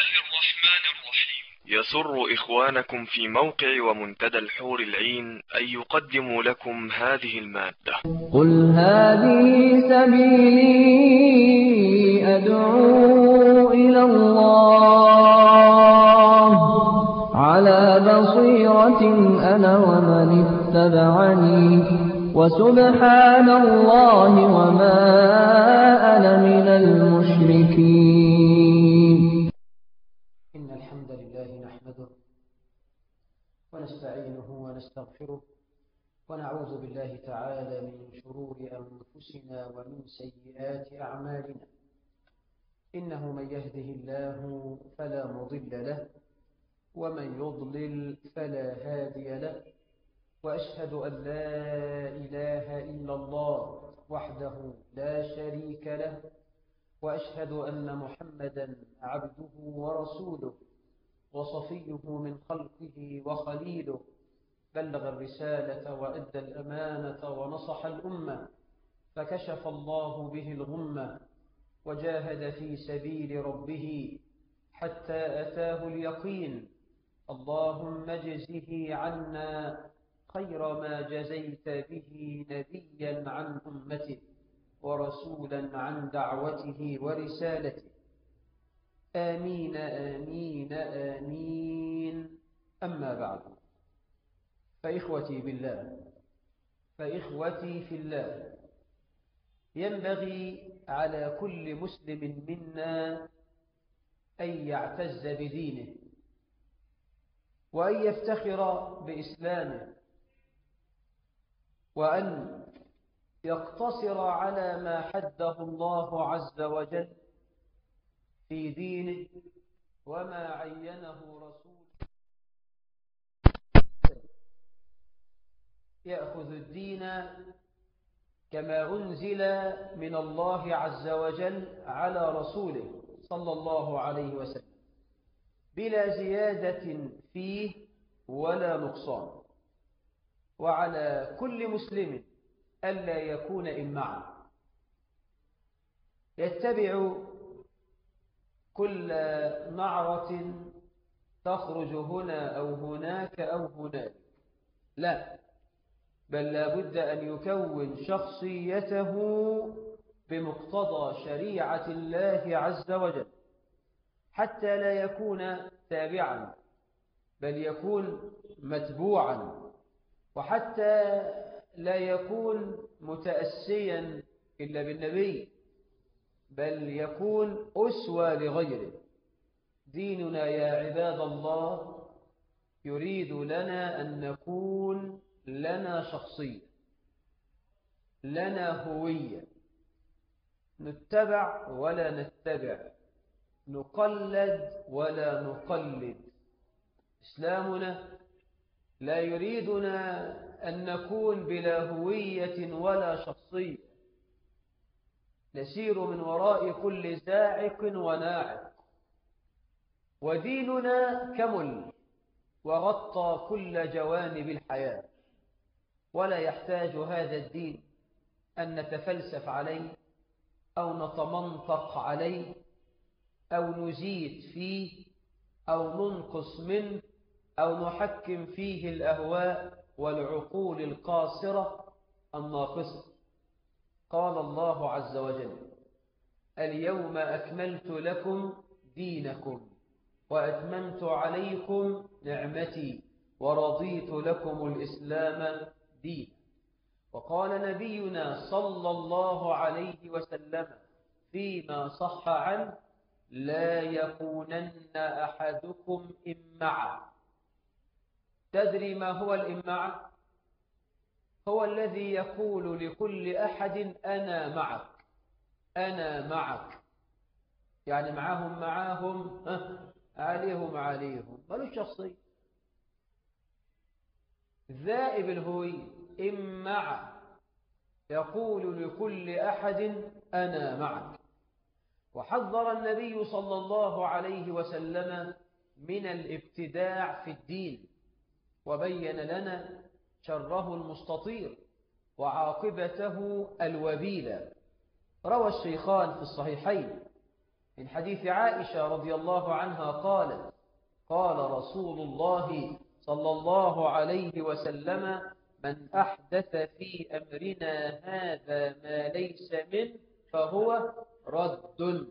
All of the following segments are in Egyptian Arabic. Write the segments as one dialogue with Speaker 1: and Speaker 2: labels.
Speaker 1: الله الرحمن الرحيم
Speaker 2: يسر إخوانكم في موقع ومنتدى الحور العين أن يقدموا لكم هذه المادة
Speaker 3: قل هذه سبيلي أدعو إلى الله على بصيرة أنا ومن اتبعني وسبحان الله وما أنا من المشركين
Speaker 4: إن الحمد لله نحمده ونستعينه ونستغفره ونعوذ بالله تعالى من شرور أنفسنا ومن سيئات أعمالنا إنه من يهده الله فلا مضل له ومن يضلل فلا هادي له وأشهد أن لا إله إلا الله وحده لا شريك له وأشهد أن محمدا عبده ورسوله وصفيه من خلقه وخليله بلغ الرسالة وأدى الأمانة ونصح الأمة فكشف الله به الغمة وجاهد في سبيل ربه حتى أتاه اليقين اللهم اجزه عنا خير ما جزيت به نبيا عن أمته ورسولا عن دعوته ورسالته آمين آمين آمين أما بعد فإخوتي بالله فإخوتي في الله ينبغي على كل مسلم منا أن يعتز بدينه وأن يفتخر بإسلامه وأن يقتصر على ما حده الله عز وجل في دينه وما عينه رسوله يأخذ الدين كما أنزل من الله عز وجل على رسوله صلى الله عليه وسلم بلا زيادة فيه ولا نقصان وعلى كل مسلم ألا يكون إمعا يتبع كل نعرة تخرج هنا أو هناك أو هناك لا بل لا بد أن يكون شخصيته بمقتضى شريعة الله عز وجل حتى لا يكون تابعا بل يكون متبوعا وحتى لا يكون متأسيا إلا بالنبي بل يكون أسوى لغيره ديننا يا عباد الله يريد لنا أن نكون لنا شخصية لنا هوية نتبع ولا نتبع نقلد ولا نقلد إسلامنا لا يريدنا أن نكون بلا هوية ولا شخصية نسير من وراء كل زاعق وناعق وديننا كمل وغطى كل جوانب الحياة ولا يحتاج هذا الدين أن نتفلسف عليه أو نتمنطق عليه أو نزيد فيه أو ننقص منه أو نحكم فيه الأهواء والعقول القاصرة الناقصة قال الله عز وجل اليوم أكملت لكم دينكم وأتممت عليكم نعمتي ورضيت لكم الإسلام دين وقال نبينا صلى الله عليه وسلم فيما صح عنه لا يكونن أحدكم إمعا تدري ما هو الإمعة هو الذي يقول لكل أحد أنا معك أنا معك يعني معاهم معاهم عليهم عليهم ملوش شخصية ذائب الهوي إمع يقول لكل أحد أنا معك وحذر النبي صلى الله عليه وسلم من الابتداع في الدين وبين لنا شره المستطير وعاقبته الوبيلة روى الشيخان في الصحيحين من حديث عائشة رضي الله عنها قالت قال رسول الله صلى الله عليه وسلم من أحدث في أمرنا هذا ما ليس منه فهو رد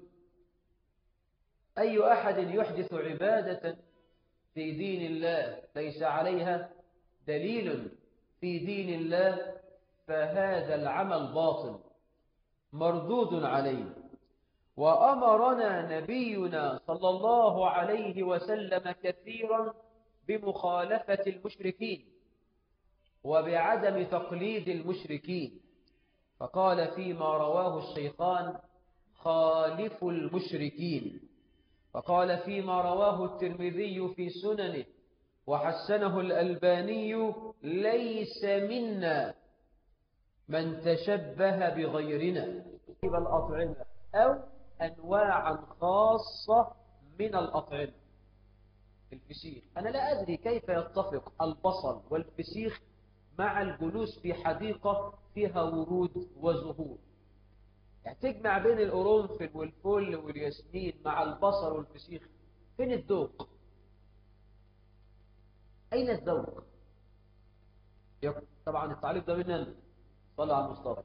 Speaker 4: أي أحد يحدث عبادة في دين الله ليس عليها دليل في دين الله فهذا العمل باطل مردود عليه وأمرنا نبينا صلى الله عليه وسلم كثيرا بمخالفة المشركين وبعدم تقليد المشركين فقال فيما رواه الشيخان خالف المشركين وقال فيما رواه الترمذي في سننه وحسنه الألباني ليس منا من تشبه بغيرنا الأطعمة أو أنواعا خاصة من الأطعمة الفسيخ أنا لا أدري كيف يتفق البصل والفسيخ مع الجلوس في حديقة فيها ورود وزهور يعني تجمع بين القرنفل والفل والياسمين مع البصل والفسيخ فين الذوق أين الذوق طبعا التعليق ده مننا صلى على المصطفى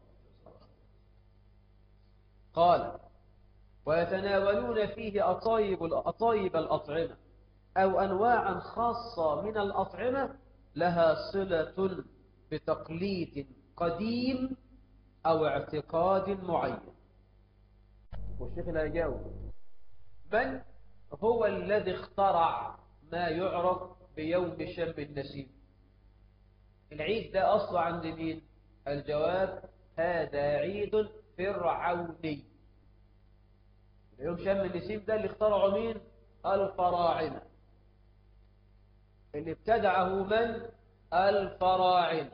Speaker 4: قال ويتناولون فيه أطايب, أطايب الأطعمة أو أنواعا خاصة من الأطعمة لها صلة بتقليد قديم أو اعتقاد معين والشيخ لا يجاوب من هو الذي اخترع ما يعرف بيوم شم النسيم العيد ده أصله عند مين الجواب هذا عيد فرعوني يوم شم النسيم ده اللي اخترعه مين الفراعنة اللي ابتدعه من الفراعنة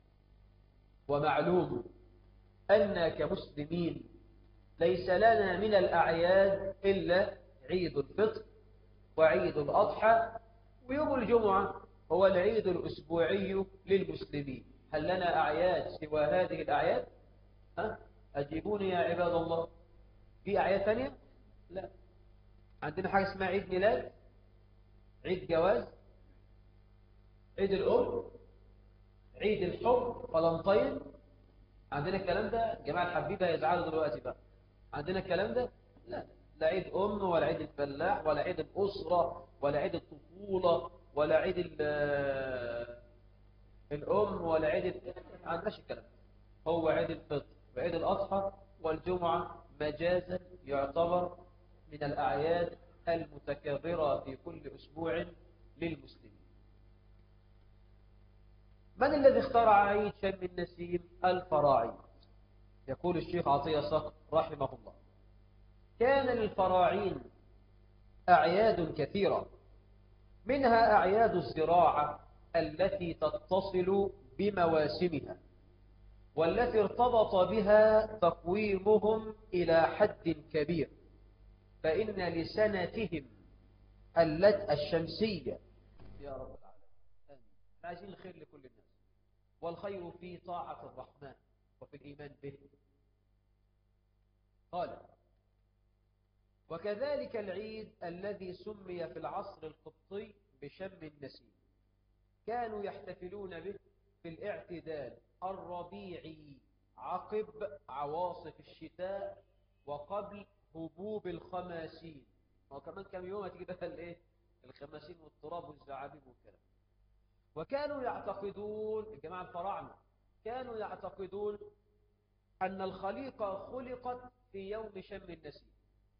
Speaker 4: ومعلوم أن كمسلمين ليس لنا من الأعياد إلا عيد الفطر وعيد الأضحى ويوم الجمعة هو العيد الأسبوعي للمسلمين هل لنا أعياد سوى هذه الأعياد؟ ها؟ أجيبوني يا عباد الله في أعياد ثانية؟ لا عندنا حاجة اسمها عيد ميلاد عيد جواز عيد الأم عيد الحب فلنطين عندنا الكلام ده جماعة الحبيبة يزعلوا دلوقتي بقى عندنا الكلام ده لا لا عيد أم ولا عيد الفلاح ولا عيد الأسرة ولا عيد الطفولة ولا عيد الأم ولا عيد ما عندناش الكلام هو عيد الفطر وعيد الأضحى والجمعة مجازا يعتبر من الأعياد المتكررة في كل أسبوع للمسلمين من الذي اخترع عيد شم النسيم الفراعي يقول الشيخ عطية صقر رحمه الله كان للفراعين أعياد كثيرة منها أعياد الزراعة التي تتصل بمواسمها والتي ارتبط بها تقويمهم إلى حد كبير فإن لسنتهم الشمسية يا رب العالمين عايزين الخير لكل الناس والخير في طاعة الرحمن وفي الإيمان به قال وكذلك العيد الذي سمي في العصر القبطي بشم النسيم كانوا يحتفلون به في الاعتدال الربيعي عقب عواصف الشتاء وقبل هبوب الخماسين وكمان كم يوم هتيجي بقى الايه الخماسين والتراب والزعابيب والكلام وكانوا يعتقدون الجماعه الفراعنه كانوا يعتقدون ان الخليقه خلقت في يوم شم النسيم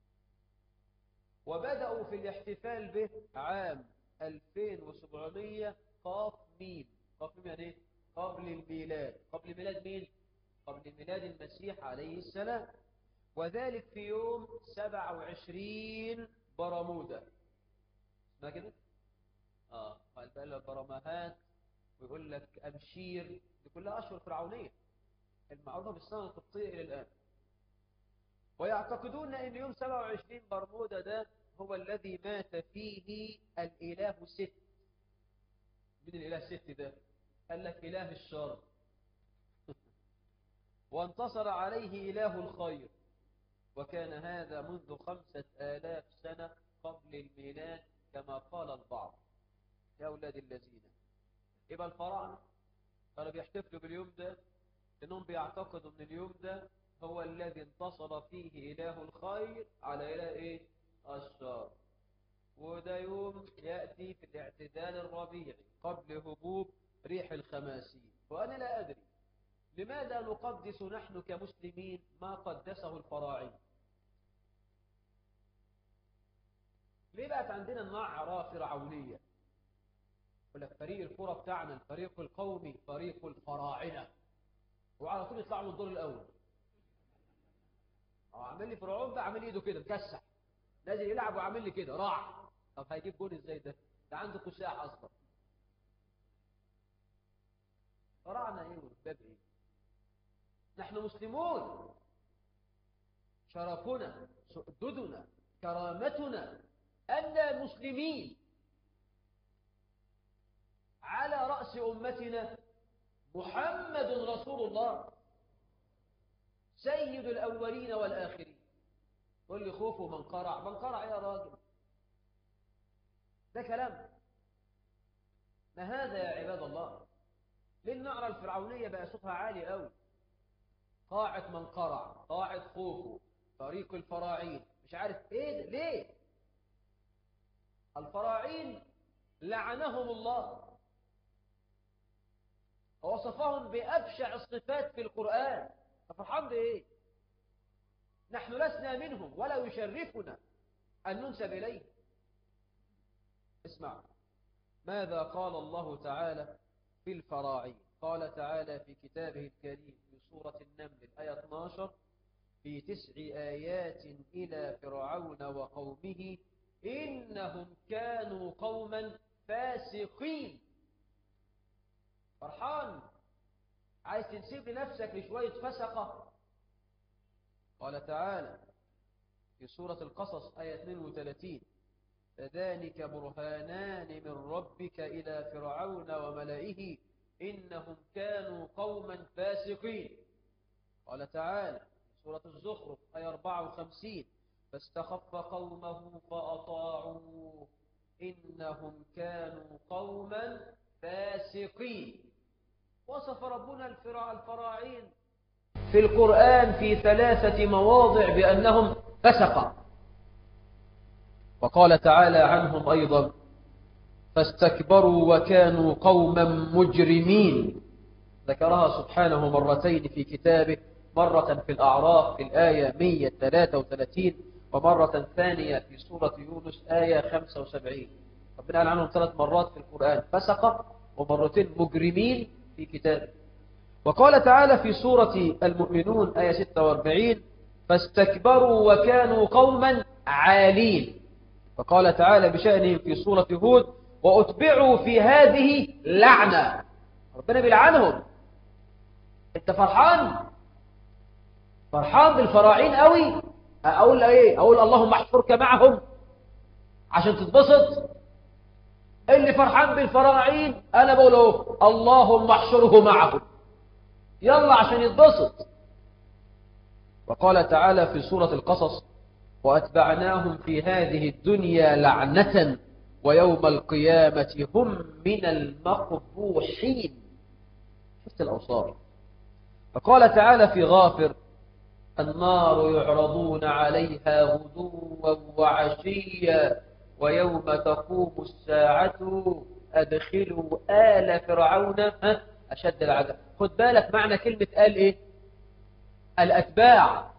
Speaker 4: وبداوا في الاحتفال به عام 2700 قاف ميم قاف ميم يعني ايه قبل الميلاد قبل ميلاد مين قبل ميلاد المسيح عليه السلام وذلك في يوم 27 برمودا اسمها كده اه قال بقى له برمهات ويقول لك أمشير دي كلها أشهر فرعونية المعروفة بالسنة القبطية إلى الآن ويعتقدون أن يوم 27 برمودا ده هو الذي مات فيه الإله ست من الإله ست ده قال لك إله الشر وانتصر عليه إله الخير وكان هذا منذ خمسة آلاف سنة قبل الميلاد كما قال البعض يا أولاد الذين يبقى الفراعنة كانوا بيحتفلوا باليوم ده إنهم بيعتقدوا أن اليوم ده هو الذي انتصر فيه إله الخير على إله إيه؟ الشر وده يوم يأتي في الاعتدال الربيعي قبل هبوب ريح الخماسين وأنا لا أدري لماذا نقدس نحن كمسلمين ما قدسه الفراعين ليه بقت عندنا نعرة فرعونية يقول لك فريق الكرة بتاعنا الفريق القومي فريق الفراعنة وعلى طول يطلعوا من الدور الأول اه عامل لي فرعون بقى عامل ايده كده مكسح نازل يلعب وعامل لي كده راح طب هيجيب جول ازاي ده ده عنده كساح اصلا فراعنة ايه والباب ايه نحن مسلمون شرفنا سؤددنا كرامتنا أن مسلمين على رأس أمتنا محمد رسول الله سيد الأولين والآخرين قل لي خوفه من قرع من قرع يا راجل ده كلام ما هذا يا عباد الله ليه النعرة الفرعونية بقى صوتها عالي قوي قاعة من قرع قاعة خوفه طريق الفراعين مش عارف ايه ده ليه الفراعين لعنهم الله ووصفهم بأبشع الصفات في القرآن فرحان بإيه نحن لسنا منهم ولا يشرفنا أن ننسب إليه اسمع ماذا قال الله تعالى في الفراعين قال تعالى في كتابه الكريم في سورة النمل الآية 12 في تسع آيات إلى فرعون وقومه إنهم كانوا قوما فاسقين فرحان عايز تنسيب لنفسك لشوية فسقة قال تعالى في سورة القصص آية 32 فذلك برهانان من ربك إلى فرعون وملئه إنهم كانوا قوما فاسقين قال تعالى في سورة الزخرف آية 54 فاستخف قومه فأطاعوه إنهم كانوا قوما فاسقين وصف ربنا الفرع الفراعين في القرآن في ثلاثة مواضع بأنهم فسقا وقال تعالى عنهم أيضا فاستكبروا وكانوا قوما مجرمين ذكرها سبحانه مرتين في كتابه مرة في الأعراف في الآية 133 ومرة ثانية في سورة يونس آية 75 ربنا قال عنهم ثلاث مرات في القرآن فسق ومرتين مجرمين في كتابه وقال تعالى في سورة المؤمنون آية 46 فاستكبروا وكانوا قوما عالين فقال تعالى بشأنهم في سورة هود وأتبعوا في هذه لعنة ربنا بيلعنهم انت فرحان فرحان بالفراعين قوي اقول ايه اقول اللهم احفرك معهم عشان تتبسط اللي فرحان بالفراعين انا بقول اهو اللهم احشره معهم يلا عشان يتبسط وقال تعالى في سورة القصص وأتبعناهم في هذه الدنيا لعنة ويوم القيامة هم من المقبوحين شفت الأوصاف فقال تعالى في غافر النار يعرضون عليها غدوا وعشيا ويوم تقوم الساعة أدخلوا آل فرعون أشد العذاب خد بالك معنى كلمة آل إيه الأتباع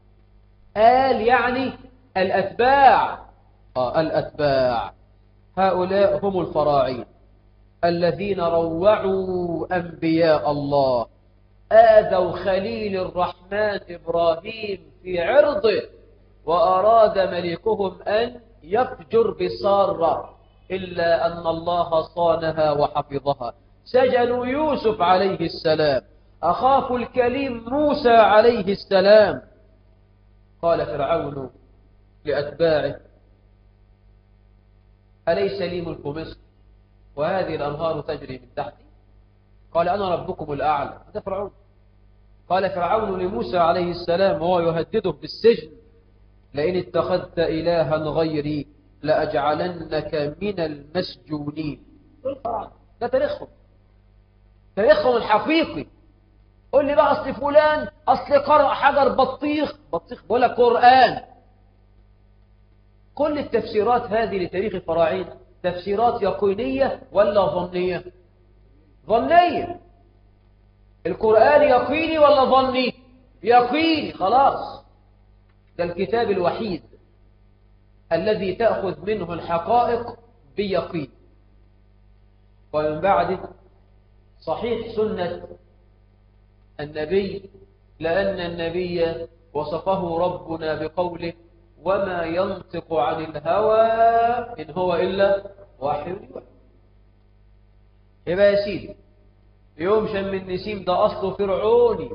Speaker 4: آل يعني الأتباع آه الأتباع هؤلاء هم الفراعين الذين روعوا أنبياء الله آذوا خليل الرحمن إبراهيم في عرضه وأراد ملكهم أن يفجر بسارة إلا أن الله صانها وحفظها سجنوا يوسف عليه السلام أخاف الكليم موسى عليه السلام قال فرعون لأتباعه أليس لي ملك مصر وهذه الأنهار تجري من تحتي قال أنا ربكم الأعلى هذا فرعون قال فرعون لموسى عليه السلام وهو يهدده بالسجن لئن اتخذت إلها غيري لأجعلنك من المسجونين ده تاريخهم تاريخهم الحقيقي قول لي بقى أصل فلان أصل قرأ حجر بطيخ بطيخ بقول لك قرآن كل التفسيرات هذه لتاريخ الفراعنة تفسيرات يقينية ولا ظنية ظنية القرآن يقيني ولا ظني يقيني خلاص ده الكتاب الوحيد الذي تأخذ منه الحقائق بيقين ومن بعد صحيح سنة النبي لأن النبي وصفه ربنا بقوله وما ينطق عن الهوى إن هو إلا وحي يوحى يبقى يا سيدي يوم شم النسيم ده أصله فرعوني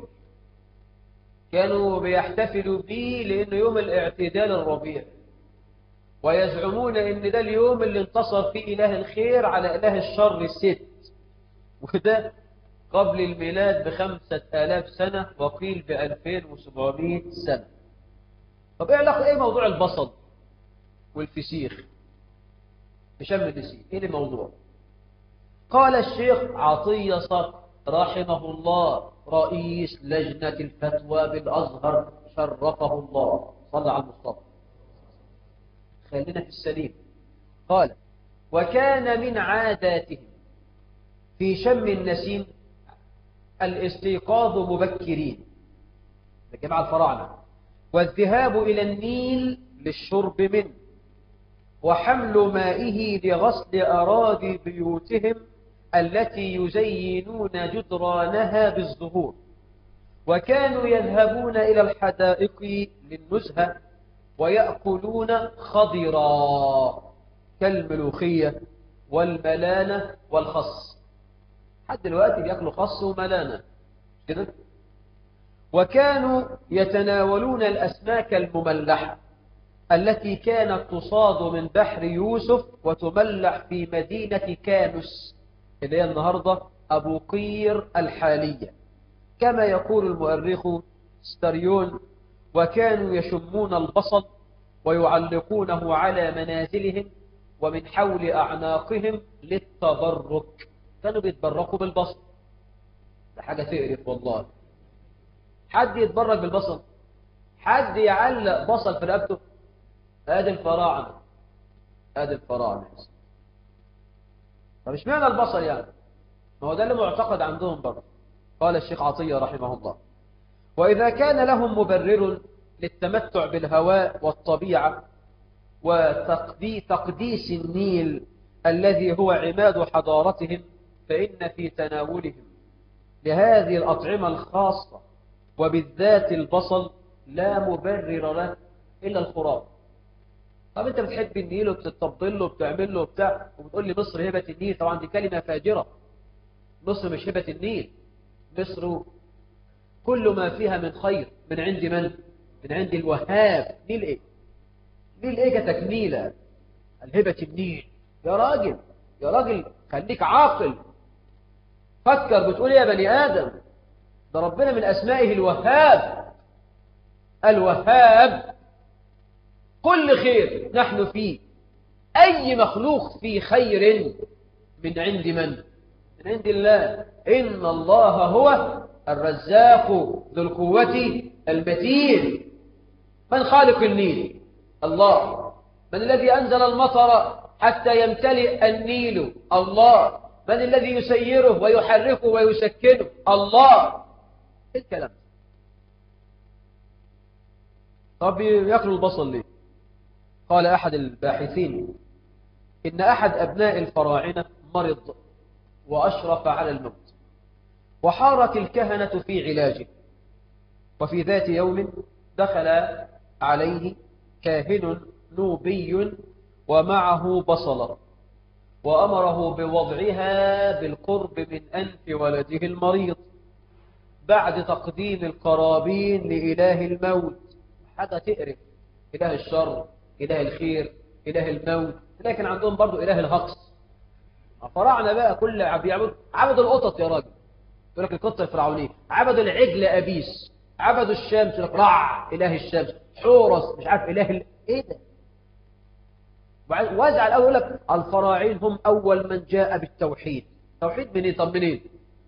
Speaker 4: كانوا بيحتفلوا به لأنه يوم الاعتدال الربيع ويزعمون ان ده اليوم اللي انتصر فيه اله الخير على اله الشر الست وده قبل الميلاد بخمسة آلاف سنة وقيل بألفين وسبعمائة سنة طب ايه علاقة ايه موضوع البصل والفسيخ بشم النسيم ايه الموضوع قال الشيخ عطية صقر رحمه الله رئيس لجنة الفتوى بالأزهر شرفه الله صلى على المصطفى خلينا في السليم قال وكان من عاداتهم في شم النسيم الاستيقاظ مبكرين جماعة الفراعنة والذهاب إلى النيل للشرب منه وحمل مائه لغسل أراضي بيوتهم التي يزينون جدرانها بالزهور وكانوا يذهبون إلى الحدائق للنزهة ويأكلون خضرا كالملوخية والملانة والخص حد دلوقتي بياكلوا خص وملانة كده وكانوا يتناولون الأسماك المملحة التي كانت تصاد من بحر يوسف وتملح في مدينة كانوس اللي هي النهاردة أبو قير الحالية كما يقول المؤرخ ستاريون وكانوا يشمون البصل ويعلقونه على منازلهم ومن حول أعناقهم للتبرك كانوا بيتبركوا بالبصل ده حاجة تقرف والله حد يتبرك بالبصل حد يعلق بصل في رقبته ادي الفراعنة ادي الفراعنة طب اشمعنى البصل يعني ما هو ده اللي معتقد عندهم برضه قال الشيخ عطية رحمه الله وإذا كان لهم مبرر للتمتع بالهواء والطبيعة وتقديس النيل الذي هو عماد حضارتهم فإن في تناولهم لهذه الأطعمة الخاصة وبالذات البصل لا مبرر له إلا الخرافة طب أنت بتحب النيل وبتطبل له وبتعمل له وبتاع وبتقول لي مصر هبة النيل طبعا دي كلمة فاجرة مصر مش هبة النيل مصر كل ما فيها من خير من عند من؟ من عند الوهاب نيل ايه؟ نيل ايه كتكميلة الهبة النيل يا راجل يا راجل خليك عاقل فكر بتقول يا بني آدم ده ربنا من أسمائه الوهاب الوهاب كل خير نحن فيه أي مخلوق في خير من عند من؟ من عند الله إن الله هو الرزاق ذو القوة المتين من خالق النيل الله من الذي أنزل المطر حتى يمتلئ النيل الله من الذي يسيره ويحركه ويسكنه الله إيه الكلام طب يأكلوا البصل ليه قال أحد الباحثين إن أحد أبناء الفراعنة مرض وأشرف على الموت وحارت الكهنة في علاجه وفي ذات يوم دخل عليه كاهن نوبي ومعه بصلة وأمره بوضعها بالقرب من أنف ولده المريض بعد تقديم القرابين لإله الموت حاجة تقرف إله الشر إله الخير إله الموت لكن عندهم برضو إله الهقص فراعنا بقى كل بيعبد عبد القطط يا راجل يقول لك القطة الفرعونية عبدوا العجل أبيس عبدوا الشمس يقول لك رع إله الشمس حورس مش عارف إله ال... إيه ده وبعد- وازعل أول يقول لك الفراعين هم أول من جاء بالتوحيد توحيد منين طب منين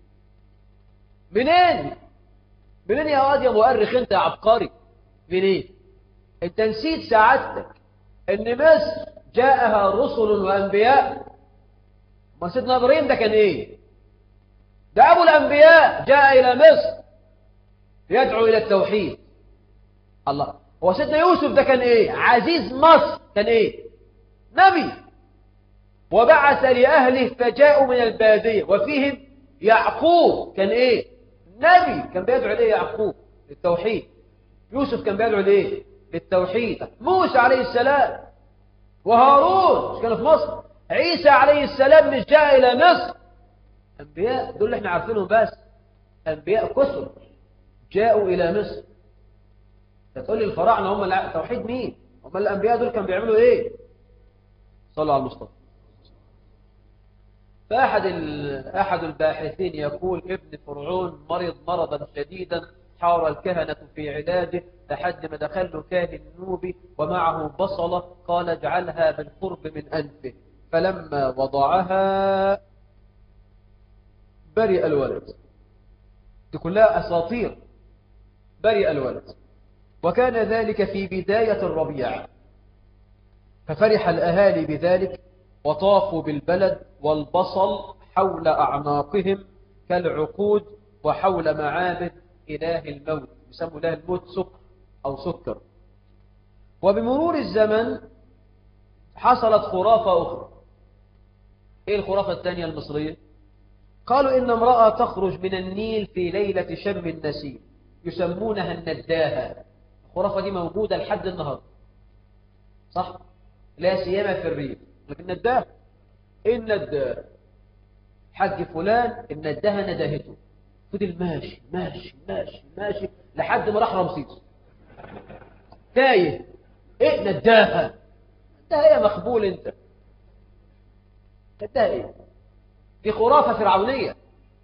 Speaker 4: منين منين يا واد يا مؤرخ انت يا عبقري منين انت نسيت سعادتك ان مصر جاءها رسل وانبياء ما سيدنا ابراهيم ده كان ايه ده ابو الانبياء جاء الى مصر يدعو الى التوحيد الله هو سيدنا يوسف ده كان ايه عزيز مصر كان ايه نبي وبعث لاهله فجاءوا من الباديه وفيهم يعقوب كان ايه نبي كان بيدعو ليه يعقوب للتوحيد يوسف كان بيدعو ليه للتوحيد موسى عليه السلام وهارون مش كانوا في مصر عيسى عليه السلام مش جاء إلى مصر أنبياء دول اللي احنا عارفينهم بس أنبياء كثر جاءوا إلى مصر تقول لي الفراعنة هم الع- توحيد مين هم الأنبياء دول كانوا بيعملوا إيه صلوا على المصطفى فأحد ال- أحد الباحثين يقول ابن فرعون مرض مرضا شديدا حار الكهنة في علاجه لحد ما دخل له كاهن نوبي ومعه بصلة قال اجعلها بالقرب من أنفه فلما وضعها برئ الولد دي كلها أساطير برئ الولد وكان ذلك في بداية الربيع ففرح الأهالي بذلك وطافوا بالبلد والبصل حول أعناقهم كالعقود وحول معابد إله الموت يسموا إله الموت سكر أو سكر وبمرور الزمن حصلت خرافة أخرى إيه الخرافة الثانية المصرية قالوا إن امرأة تخرج من النيل في ليلة شم النسيم يسمونها النداهة الخرافة دي موجودة لحد النهاردة صح لا سيما في الريف لكن نداه إيه النداه حج فلان النداهة نداهته فضل ماشي ماشي ماشي ماشي لحد ما راح رمسيس تايه ايه نداها نداها ايه مقبول انت نداها ايه دي خرافة فرعونية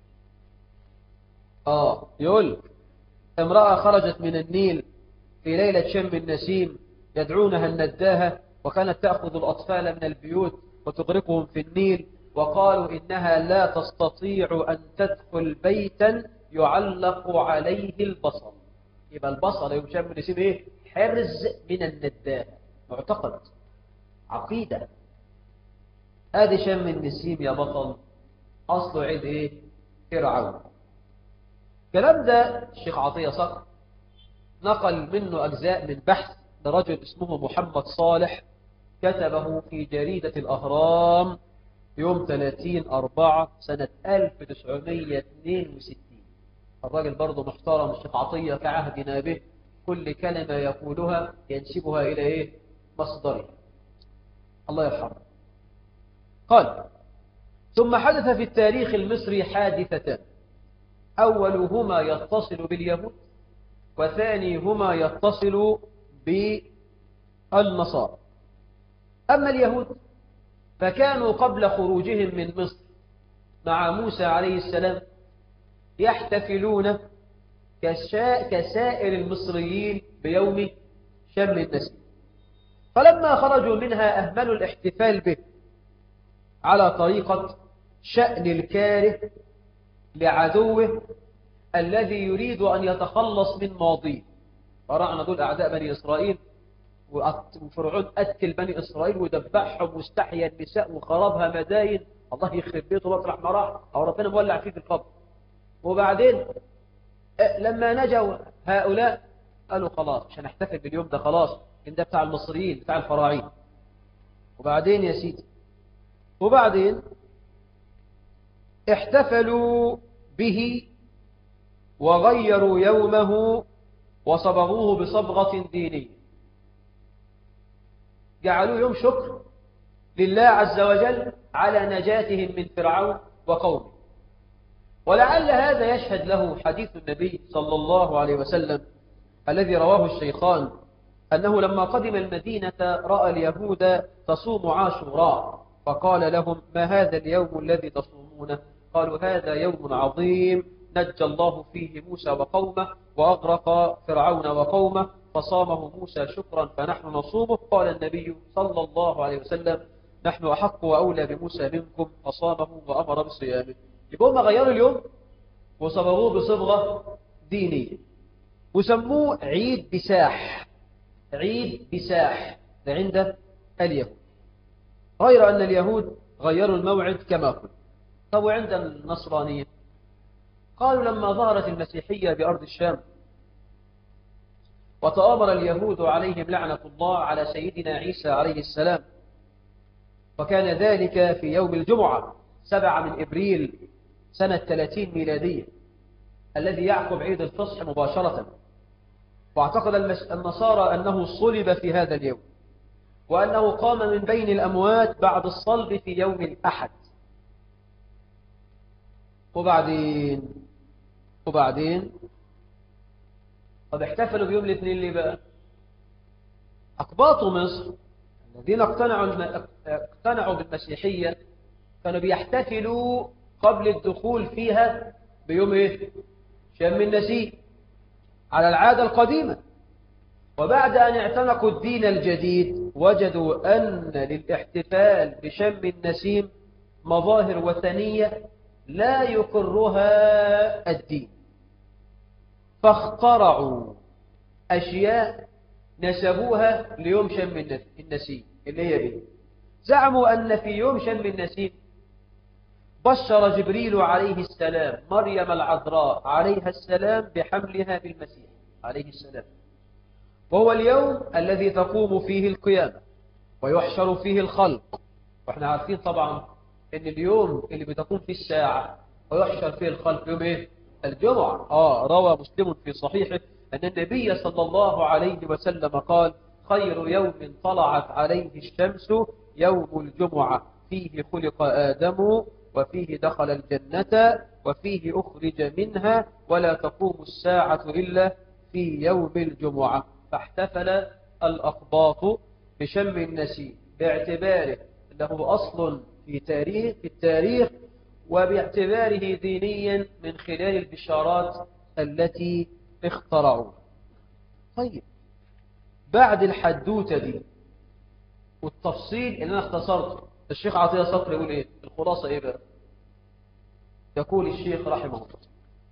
Speaker 4: اه يقول لك امرأة خرجت من النيل في ليلة شم النسيم يدعونها النداهة وكانت تأخذ الأطفال من البيوت وتغرقهم في النيل وقالوا إنها لا تستطيع أن تدخل بيتا يعلق عليه البصر يبقى البصر يوم شم النسيم إيه؟ حرز من النداهة معتقد عقيدة ادي شم النسيم يا بطل اصله عيد ايه فرعون الكلام ده الشيخ عطية صقر نقل منه اجزاء من بحث لرجل اسمه محمد صالح كتبه في جريدة الاهرام يوم 30 4 سنة 1962 الراجل برضه محترم الشيخ عطية كعهدنا به كل كلمة يقولها ينسبها إلى إيه؟ مصدره الله يرحمه قال ثم حدث في التاريخ المصري حادثتان أولهما يتصل باليهود وثانيهما يتصل بالنصارى أما اليهود فكانوا قبل خروجهم من مصر مع موسى عليه السلام يحتفلون كشا... كسائر المصريين بيوم شم النسيم فلما خرجوا منها أهملوا الاحتفال به على طريقة شأن الكاره لعدوه الذي يريد أن يتخلص من ماضيه فرعنا دول أعداء بني إسرائيل وفرعون قتل بني إسرائيل ودبحهم واستحيا النساء وخربها مداين الله يخرب بيته مطرح ما راح أو ربنا مولع فيه في القبر وبعدين لما نجوا هؤلاء قالوا خلاص مش هنحتفل باليوم ده خلاص إن ده بتاع المصريين بتاع الفراعين وبعدين يا سيدي وبعدين احتفلوا به وغيروا يومه وصبغوه بصبغة دينية جعلوه يوم شكر لله عز وجل على نجاتهم من فرعون وقومه ولعل هذا يشهد له حديث النبي صلى الله عليه وسلم الذي رواه الشيخان أنه لما قدم المدينة رأى اليهود تصوم عاشوراء فقال لهم ما هذا اليوم الذي تصومونه قالوا هذا يوم عظيم نجى الله فيه موسى وقومه وأغرق فرعون وقومه فصامه موسى شكرا فنحن نصومه قال النبي صلى الله عليه وسلم نحن أحق وأولى بموسى منكم فصامه وأمر بصيامه يبقى هم غيروا اليوم وصبغوه بصبغة دينية وسموه عيد بساح عيد بساح ده عند اليهود غير أن اليهود غيروا الموعد كما قلت طب وعند النصرانية قالوا لما ظهرت المسيحية بأرض الشام وتآمر اليهود عليهم لعنة الله على سيدنا عيسى عليه السلام وكان ذلك في يوم الجمعة سبعة من إبريل سنة 30 ميلادية الذي يعقب عيد الفصح مباشرة واعتقد النصارى أنه صلب في هذا اليوم وأنه قام من بين الأموات بعد الصلب في يوم الأحد وبعدين وبعدين طب احتفلوا بيوم الاثنين ليه بقى أقباط مصر الذين اقتنعوا اقتنعوا بالمسيحية كانوا بيحتفلوا قبل الدخول فيها بيوم ايه شم النسيم على العادة القديمة وبعد أن اعتنقوا الدين الجديد وجدوا أن للاحتفال بشم النسيم مظاهر وثنية لا يقرها الدين فاخترعوا أشياء نسبوها ليوم شم النسيم اللي هي ايه زعموا أن في يوم شم النسيم بشر جبريل عليه السلام مريم العذراء عليها السلام بحملها بالمسيح عليه السلام وهو اليوم الذي تقوم فيه القيامة ويحشر فيه الخلق واحنا عارفين طبعا ان اليوم اللي بتقوم فيه الساعة ويحشر فيه الخلق يوم ايه الجمعة آه روى مسلم في صحيحه أن النبي صلى الله عليه وسلم قال خير يوم طلعت عليه الشمس يوم الجمعة فيه خلق آدم وفيه دخل الجنة وفيه أخرج منها ولا تقوم الساعة إلا في يوم الجمعة فاحتفل الأقباط بشم النسيم باعتباره له أصل في تاريخ في التاريخ وباعتباره دينيا من خلال البشارات التي اخترعوها طيب بعد الحدوتة دي والتفصيل اللي أنا اختصرته الشيخ عطية صقر يقول إيه الخلاصة إيه بقى يقول الشيخ رحمه الله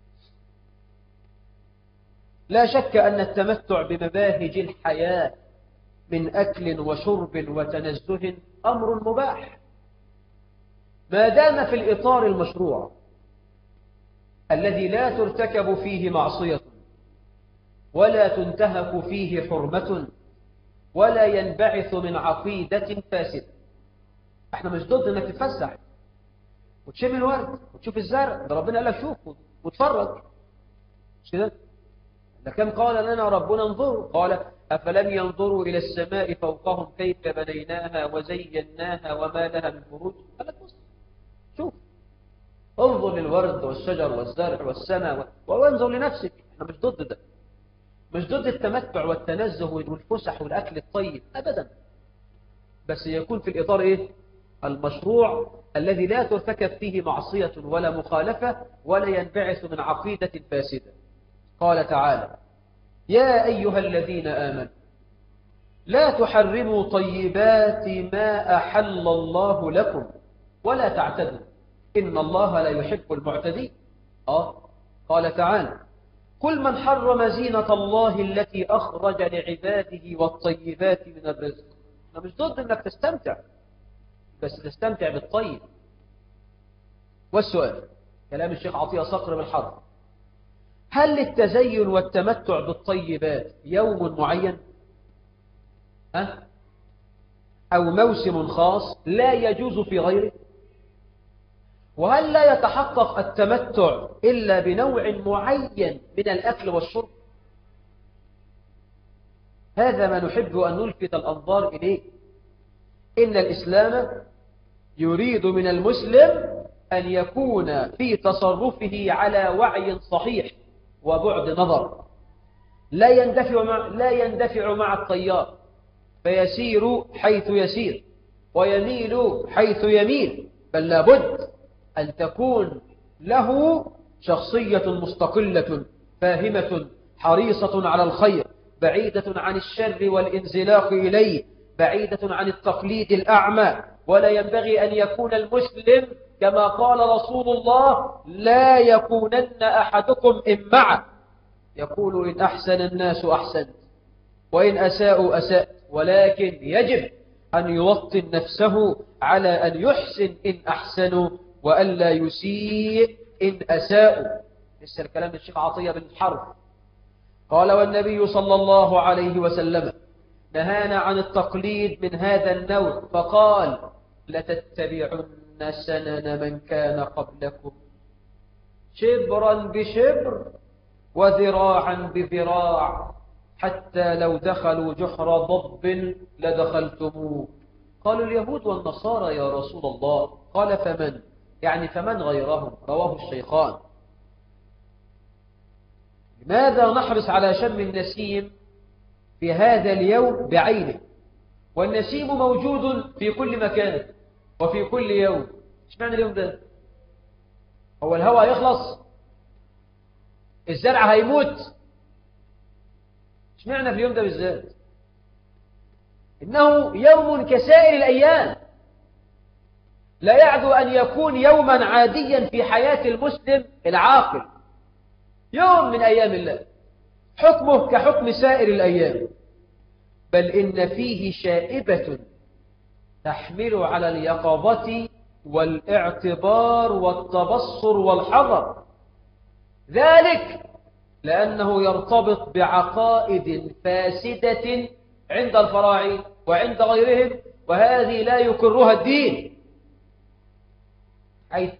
Speaker 4: لا شك أن التمتع بمباهج الحياة من أكل وشرب وتنزه أمر مباح ما دام في الإطار المشروع الذي لا ترتكب فيه معصية ولا تنتهك فيه حرمة ولا ينبعث من عقيدة فاسدة احنا مش ضد انك تتفسح وتشم الورد وتشوف الزرع ده ربنا قال لك شوف وتفرج مش كده ده كم قال لنا ربنا انظروا قال أفلم ينظروا إلى السماء فوقهم كيف بنيناها وزيناها وما لها من فروج قال لك بص شوف انظر للورد والشجر والزرع والسماء وانظر لنفسك احنا مش ضد ده مش ضد التمتع والتنزه والفسح والأكل الطيب أبدا بس يكون في الإطار إيه المشروع الذي لا ترتكب فيه معصية ولا مخالفة ولا ينبعث من عقيدة فاسدة قال تعالى يا أيها الذين آمنوا لا تحرموا طيبات ما أحل الله لكم ولا تعتدوا إن الله لا يحب المعتدين آه قال تعالى كل من حرم زينة الله التي أخرج لعباده والطيبات من الرزق أنا مش ضد أنك تستمتع بس تستمتع بالطيب والسؤال كلام الشيخ عطية صقر بالحرف هل للتزين والتمتع بالطيبات يوم معين أه؟ أو موسم خاص لا يجوز في غيره وهل لا يتحقق التمتع إلا بنوع معين من الأكل والشرب هذا ما نحب أن نلفت الأنظار إليه إن الإسلام يريد من المسلم أن يكون في تصرفه على وعي صحيح وبعد نظر لا يندفع مع, لا يندفع مع الطيار فيسير حيث يسير ويميل حيث يميل بل لابد أن تكون له شخصية مستقلة فاهمة حريصة على الخير بعيدة عن الشر والانزلاق إليه بعيدة عن التقليد الأعمى ولا ينبغي أن يكون المسلم كما قال رسول الله لا يكونن أحدكم إمعا يقول إن أحسن الناس أحسنت وإن أساءوا أسأت ولكن يجب أن يوطن نفسه على أن يحسن إن أحسنوا وألا يسيء إن أساءوا لسه الكلام الشيخ عطية بن حرب قال والنبي صلى الله عليه وسلم نهانا عن التقليد من هذا النوع فقال لتتبعن سنن من كان قبلكم شبرا بشبر وذراعا بذراع حتى لو دخلوا جحر ضب لدخلتموه قالوا اليهود والنصارى يا رسول الله قال فمن يعني فمن غيرهم رواه الشيخان لماذا نحرص على شم النسيم في هذا اليوم بعينه والنسيم موجود في كل مكان وفي كل يوم ايش معنى اليوم ده هو الهواء يخلص الزرع هيموت ايش معنى في اليوم ده بالذات إنه يوم كسائر الأيام لا يعدو أن يكون يوما عاديا في حياة المسلم العاقل يوم من أيام الله حكمه كحكم سائر الأيام بل إن فيه شائبة تحمل على اليقظة والاعتبار والتبصر والحذر ذلك لأنه يرتبط بعقائد فاسدة عند الفراعين وعند غيرهم وهذه لا يكرها الدين حيث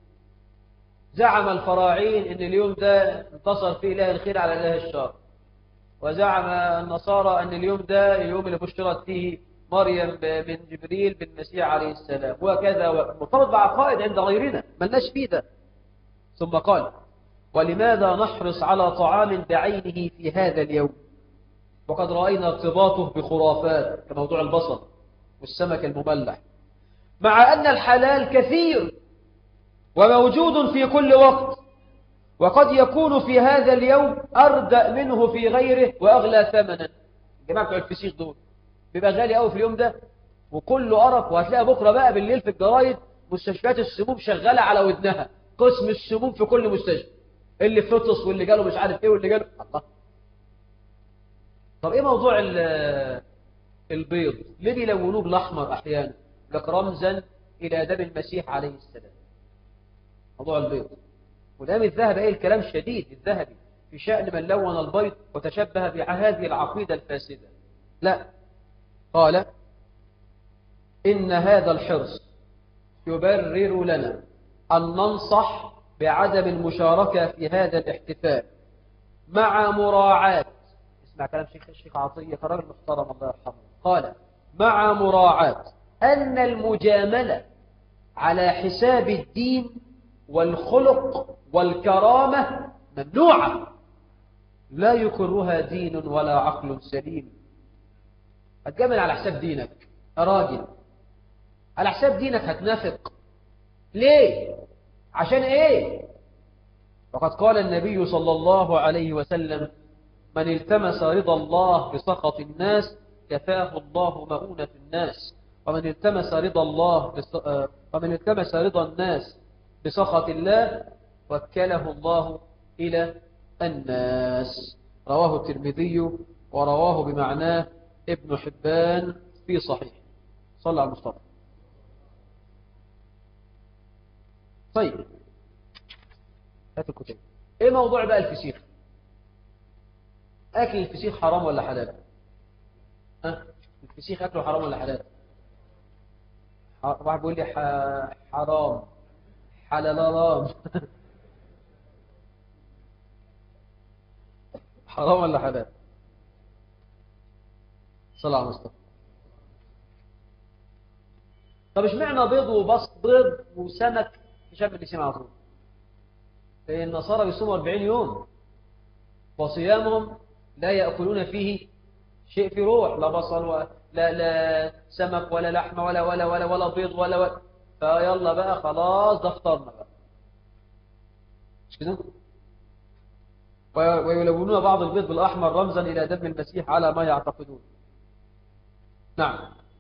Speaker 4: زعم الفراعين ان اليوم ده انتصر فيه اله الخير على اله الشر وزعم النصارى ان اليوم ده اليوم اللي بشرت فيه مريم من جبريل بالمسيح عليه السلام وكذا مرتبط بعقائد عند غيرنا ملناش فيه ده ثم قال ولماذا نحرص على طعام بعينه في هذا اليوم وقد رأينا ارتباطه بخرافات كموضوع البصل والسمك المملح مع أن الحلال كثير وموجود في كل وقت وقد يكون في هذا اليوم أردأ منه في غيره وأغلى ثمنا جماعة بتوع الفسيخ دول بيبقى غالي قوي في اليوم ده وكله أرق وهتلاقي بكرة بقى بالليل في الجرايد مستشفيات السموم شغالة على ودنها قسم السموم في كل مستشفى اللي فطس واللي جاله مش عارف ايه واللي جاله الله طب ايه موضوع البيض ليه بيلونوه بالاحمر احيانا لك رمزا الى دم المسيح عليه السلام موضوع البيض والامام الذهبي ايه الكلام شديد الذهبي في شأن من لون البيض وتشبه بهذه العقيدة الفاسدة لا قال إن هذا الحرص يبرر لنا أن ننصح بعدم المشاركة في هذا الاحتفال مع مراعاة اسمع كلام شيخ الشيخ عطية كراجل محترم الله يرحمه قال مع مراعاة أن المجاملة على حساب الدين والخلق والكرامة ممنوعة لا يكرها دين ولا عقل سليم هتجامل على حساب دينك يا راجل على حساب دينك هتنافق ليه عشان ايه وقد قال النبي صلى الله عليه وسلم من التمس رضا الله بسخط الناس كفاه الله مؤونة الناس ومن التمس رضا الله بس... ومن التمس رضا الناس بسخط الله وكله الله إلى الناس رواه الترمذي ورواه بمعناه ابن حبان في صحيح صلى على المصطفى طيب هات الكتاب ايه موضوع بقى الفسيخ اكل الفسيخ حرام ولا حلال ها الفسيخ اكله حرام ولا حلال واحد بيقول لي ح... حرام حلال حرام ولا حلال صلى على المصطفى طب اشمعنى بيض وبص بيض وسمك في شم النسيم على طول النصارى بيصوموا 40 يوم وصيامهم لا يأكلون فيه شيء في روح لا بصل ولا لا, لا سمك ولا لحمة ولا ولا ولا ولا بيض ولا, ولا فيلا بقى خلاص ده افطرنا بقى مش كده و- ويلونون بعض البيض بالأحمر رمزا إلى دم المسيح على ما يعتقدون نعم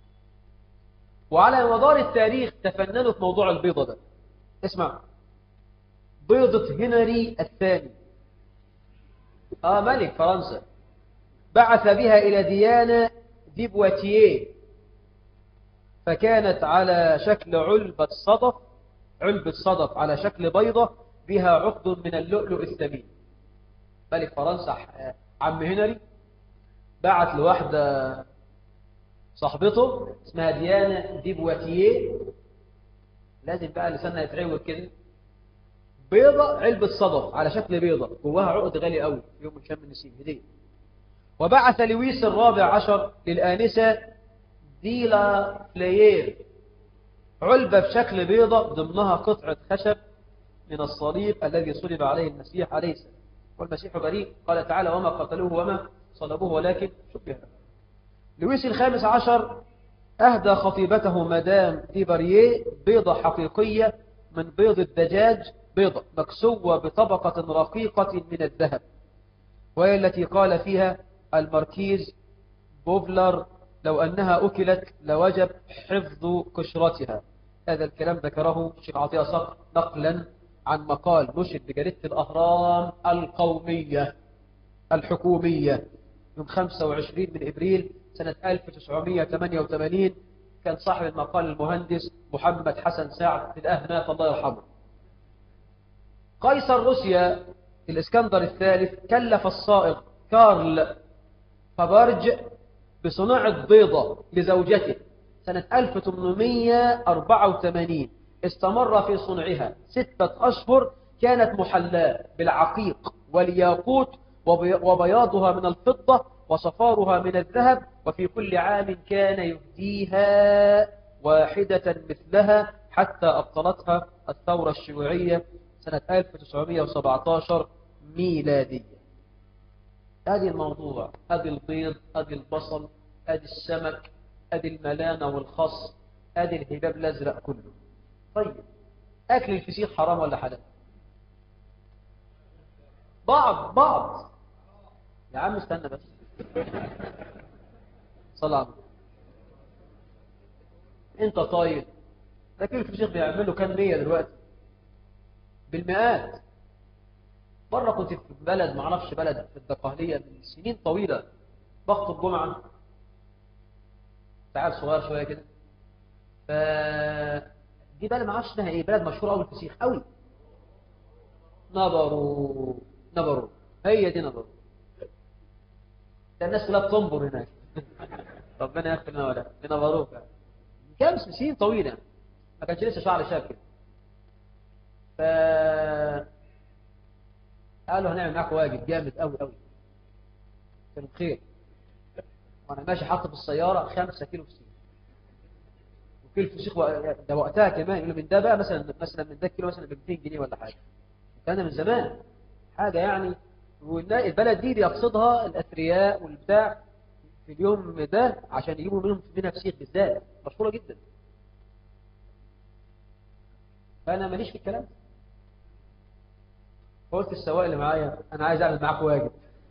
Speaker 4: وعلى مدار التاريخ تفننوا في موضوع البيضة ده اسمع بيضة هنري الثاني آه ملك فرنسا بعث بها إلى ديانة ديبواتيه فكانت على شكل علبة صدف علبة صدف على شكل بيضة بها عقد من اللؤلؤ الثمين ملك فرنسا ح- عم هنري بعت لواحدة صاحبته اسمها ديانا ديبواتيه لازم بقى لسانها يتعوج كده بيضة علبة صدف على شكل بيضة جواها عقد غالي قوي في يوم شم النسيم هدية وبعث لويس الرابع عشر للآنسة ديلا فليير علبة بشكل بيضة ضمنها قطعة خشب من الصليب الذي صلب عليه المسيح عليه السلام والمسيح بريء قال تعالى وما قتلوه وما صلبوه ولكن شبه له. لويس الخامس عشر أهدى خطيبته مدام ديباريه بيضة حقيقية من بيض الدجاج بيضة مكسوة بطبقة رقيقة من الذهب وهي التي قال فيها الماركيز بوفلر لو أنها أكلت لوجب حفظ قشرتها هذا الكلام ذكره الشيخ عطية صقر نقلا عن مقال نشر بجريدة الأهرام القومية الحكومية يوم 25 من إبريل سنة 1988 كان صاحب المقال المهندس محمد حسن سعد الأهناف الله يرحمه قيصر روسيا الإسكندر الثالث كلف الصائغ كارل فبرج بصناعة بيضة لزوجته سنة 1884 استمر في صنعها ستة أشهر كانت محلاة بالعقيق والياقوت وبي- وبياضها من الفضة وصفارها من الذهب وفي كل عام كان يهديها واحدة مثلها حتى أبطلتها الثورة الشيوعية سنة 1917 ميلادية هذه الموضوع هذه البيض هذه البصل هذه السمك هذه الملانة والخص هذه الهباب الأزرق كله طيب أكل الفسيخ حرام ولا حلال بعض بعض يا عم استنى بس صلى على النبي. انت طيب لكن الفسيخ بيعملوا كام مية دلوقتي بالمئات مرة كنت في بلد معرفش بلد في الدقهلية من سنين طويلة بخطب جمعة تعال صغير شوية كده ف دي بلد معرفش اسمها ايه بلد مشهورة قوي الفسيخ قوي نبروا نبروا هي دي نبروا ده الناس كلها بتنبر هناك ربنا يغفر لنا ولا نبروك كام سنين طويلة ما كانش لسه شعر شاب كده ف قالوا هنعمل معاكم واجب جامد قوي قوي كانوا بخير وانا ماشي حاطط في السياره 5 كيلو فسيخ وكيلو فسيخ و- ده وقتها كمان يقولوا من ده بقى مثلا مثلا من ده كيلو مثلا ب 200 جنيه ولا حاجه كان من زمان حاجه يعني والنا- البلد دي بيقصدها الاثرياء والبتاع في اليوم ده عشان يجيبوا منهم منها فسيخ بالذات مشهوره جدا فانا ماليش في الكلام ده قلت السواق اللي معايا انا عايز اعمل معاك واجب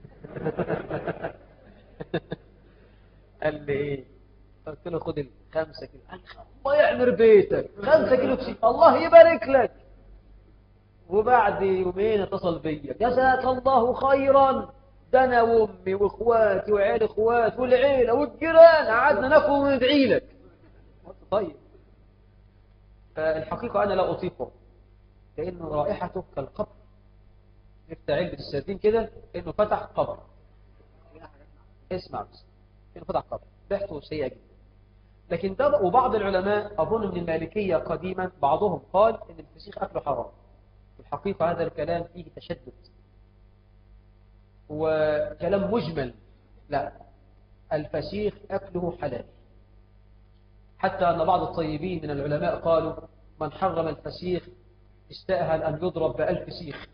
Speaker 4: قال لي ايه قلت له خد الخمسة كيلو قال لي الله يعمر بيتك خمسة كيلو فسيخ الله يبارك لك وبعد يومين اتصل بيا جزاك الله خيرا ده انا وامي واخواتي وعيال اخوات والعيله والجيران قعدنا ناكل وندعي لك قلت طيب فالحقيقه انا لا اطيقه لان رائحته كالقبر نفتح علبة السردين كده انه فتح قبر اسمع بس انه فتح قبر ريحته سيئة جدا لكن ده وبعض العلماء اظن من المالكية قديما بعضهم قال ان الفسيخ اكله حرام في الحقيقة هذا الكلام فيه تشدد وكلام مجمل لا الفسيخ اكله حلال حتى ان بعض الطيبين من العلماء قالوا من حرم الفسيخ استأهل ان يضرب بألف سيخ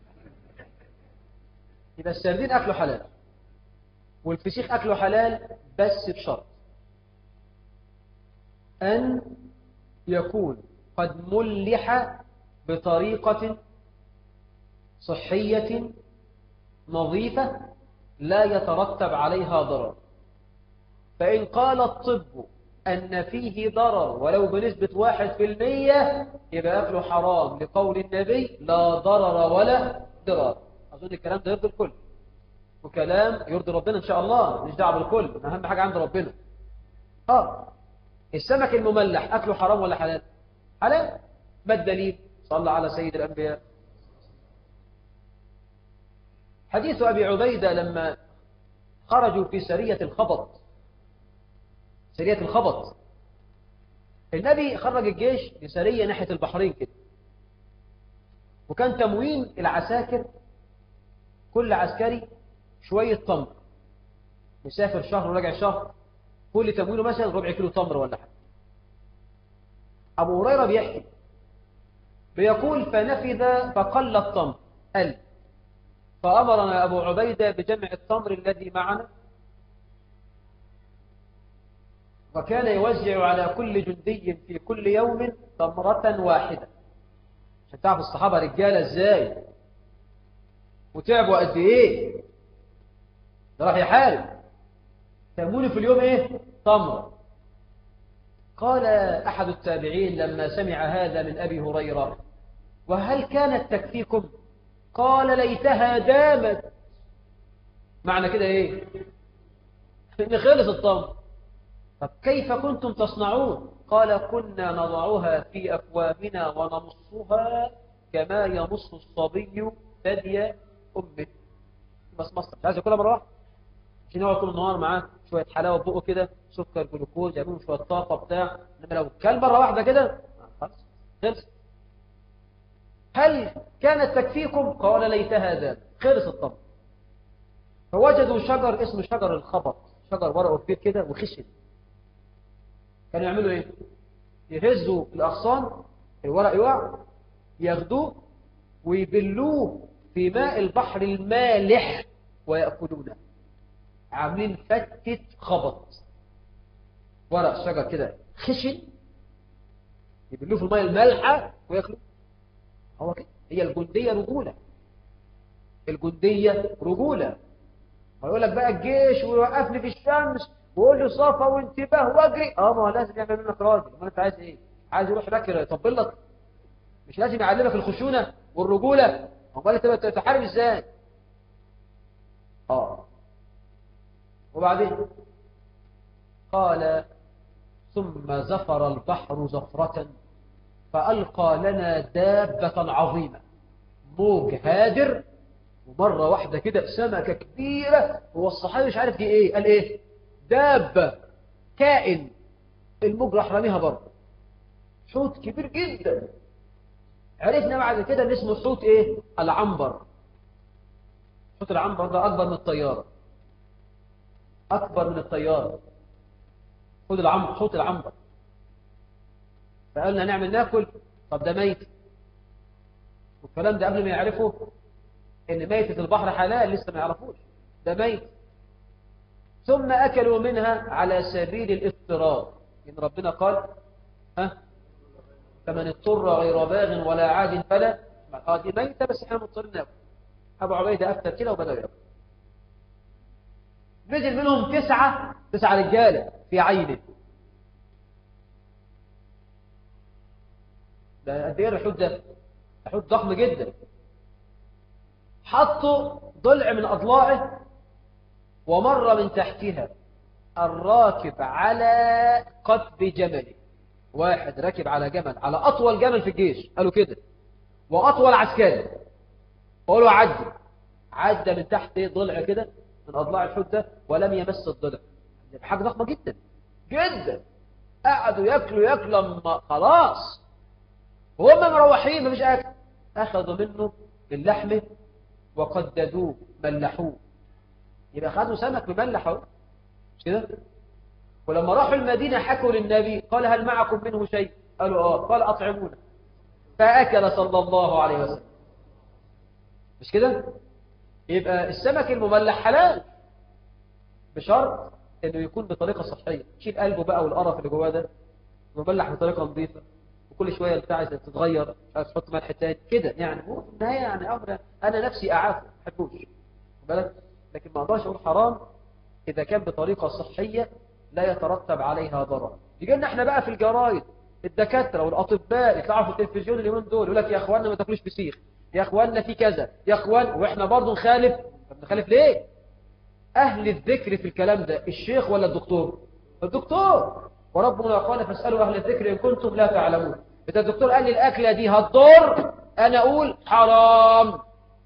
Speaker 4: يبقى السردين أكله حلال والفسيخ أكله حلال بس بشرط أن يكون قد ملح بطريقة صحية نظيفة لا يترتب عليها ضرر فإن قال الطب أن فيه ضرر ولو بنسبة واحد في المية يبقى أكله حرام لقول النبي لا ضرر ولا ضرار أظن الكلام ده يرضي الكل وكلام يرضي ربنا إن شاء الله مش دعوه بالكل أهم حاجة عند ربنا آه السمك المملح أكله حرام ولا حلال حلال ما الدليل صلى على سيد الأنبياء حديث أبي عبيدة لما خرجوا في سرية الخبط سرية الخبط النبي خرج الجيش لسرية ناحية البحرين كده وكان تموين العساكر كل عسكري شوية تمر مسافر شهر وراجع شهر كل تموينه مثلا ربع كيلو تمر ولا حاجة أبو هريرة بيحكي بيقول فنفذ فقل التمر قل فأمرنا أبو عبيدة بجمع التمر الذي معنا وكان يوزع على كل جندي في كل يوم تمرة واحدة عشان تعرف الصحابة رجالة ازاي وتعبوا قد ايه ده راح يحارب تأموني في اليوم ايه تمر قال أحد التابعين لما سمع هذا من أبي هريرة وهل كانت تكفيكم قال ليتها دامت معنى كده ايه ان خلص التمر طب كيف كنتم تصنعون قال كنا نضعها في أكوابنا ونمصها كما يمص الصبي ثدي أمه بس مصر مش عايز ياكلها مرة واحدة عشان يقعد طول النهار معاه شوية حلاوة بقه كده سكر جلوكوز يعملوا شوية طاقة بتاع انما لو كل مرة واحدة كده خلاص خلص هل كانت تكفيكم قال ليتها ذات خلص الطبع فوجدوا شجر اسمه شجر الخبط شجر ورقه كبير كده وخشن كانوا يعملوا ايه يهزوا الاغصان الورق يقع ياخدوه ويبلوه في ماء البحر المالح ويأكلونه عاملين فتة خبط ورق شجر كده خشن يبلوه في الماء المالحة ويأكلوه هو كده هي الجندية رجولة الجندية رجولة ويقول لك بقى الجيش ويوقفني في الشمس ويقول لي صفا وانتباه واجري اه ما هو لازم يعمل منك راجل ما انت عايز ايه عايز يروح يركب يطبل لك مش لازم يعلمك الخشونه والرجوله امال انت تحارب ازاي اه وبعدين قال ثم زفر البحر زفرة فألقى لنا دابة عظيمة موج هادر ومرة واحدة كده سمكة كبيرة هو الصحابي مش عارف دي ايه قال ايه دابة كائن الموج راح رميها بره حوت كبير جدا عرفنا بعد كده ان اسمه حوت ايه العنبر حوت العنبر ده اكبر من الطيارة اكبر من الطيارة حوت العنبر حوت العنبر فقالنا نعمل ناكل طب ده ميت والكلام ده قبل ما يعرفوا ان ميتة البحر حلال لسه ما يعرفوش ده ميت ثم أكلوا منها على سبيل الاضطرار إن ربنا قال ها فمن اضطر غير باغ ولا عاد فلا اه دي ميتة بس احنا مضطرين ناكل أبو عبيدة أفتر كده وبدأوا ياكل نزل منهم تسعة تسعة رجالة في عينه ده قد ايه الحوت ده حوت ضخم جدا حطوا ضلع من أضلاعه ومر من تحتها الراكب على قطب جمل واحد راكب على جمل على أطول جمل في الجيش قالوا كده وأطول عسكري قالوا عدي عدى من تحت ضلع كده من أضلاع الحوت ده ولم يمس الضلع حاجة ضخمة جدا جدا قعدوا ياكلوا ياكلوا لما خلاص وهم مروحين مفيش أكل أخذوا منه اللحمة وقددوه ملحوه يبقى خدوا سمك مملح اهو مش كده ولما راحوا المدينة حكوا للنبي قال هل معكم منه شيء قالوا اه قال أطعمونا فأكل صلى الله عليه وسلم مش كده يبقى السمك المملح حلال بشرط انه يكون بطريقة صحية تشيل قلبه بقى والقرف اللي جواه ده مملح بطريقة نظيفة كل شويه البتاع عايزه تتغير مش عايز تحط ملح تاني كده يعني هو في النهايه يعني امر انا نفسي اعافه ما بحبوش واخد بالك لكن ما اقدرش اقول حرام اذا كان بطريقه صحيه لا يترتب عليها ضرر يجي لنا احنا بقى في الجرايد الدكاتره والاطباء يطلعوا في التلفزيون اليومين دول يقول لك يا اخواننا ما تاكلوش فسيخ يا اخواننا في كذا يا اخوان واحنا برضه نخالف طب نخالف ليه اهل الذكر في الكلام ده الشيخ ولا الدكتور الدكتور وربنا يقول فاسالوا اهل الذكر ان كنتم لا تعلمون اذا الدكتور قال لي الاكله دي هتضر انا اقول حرام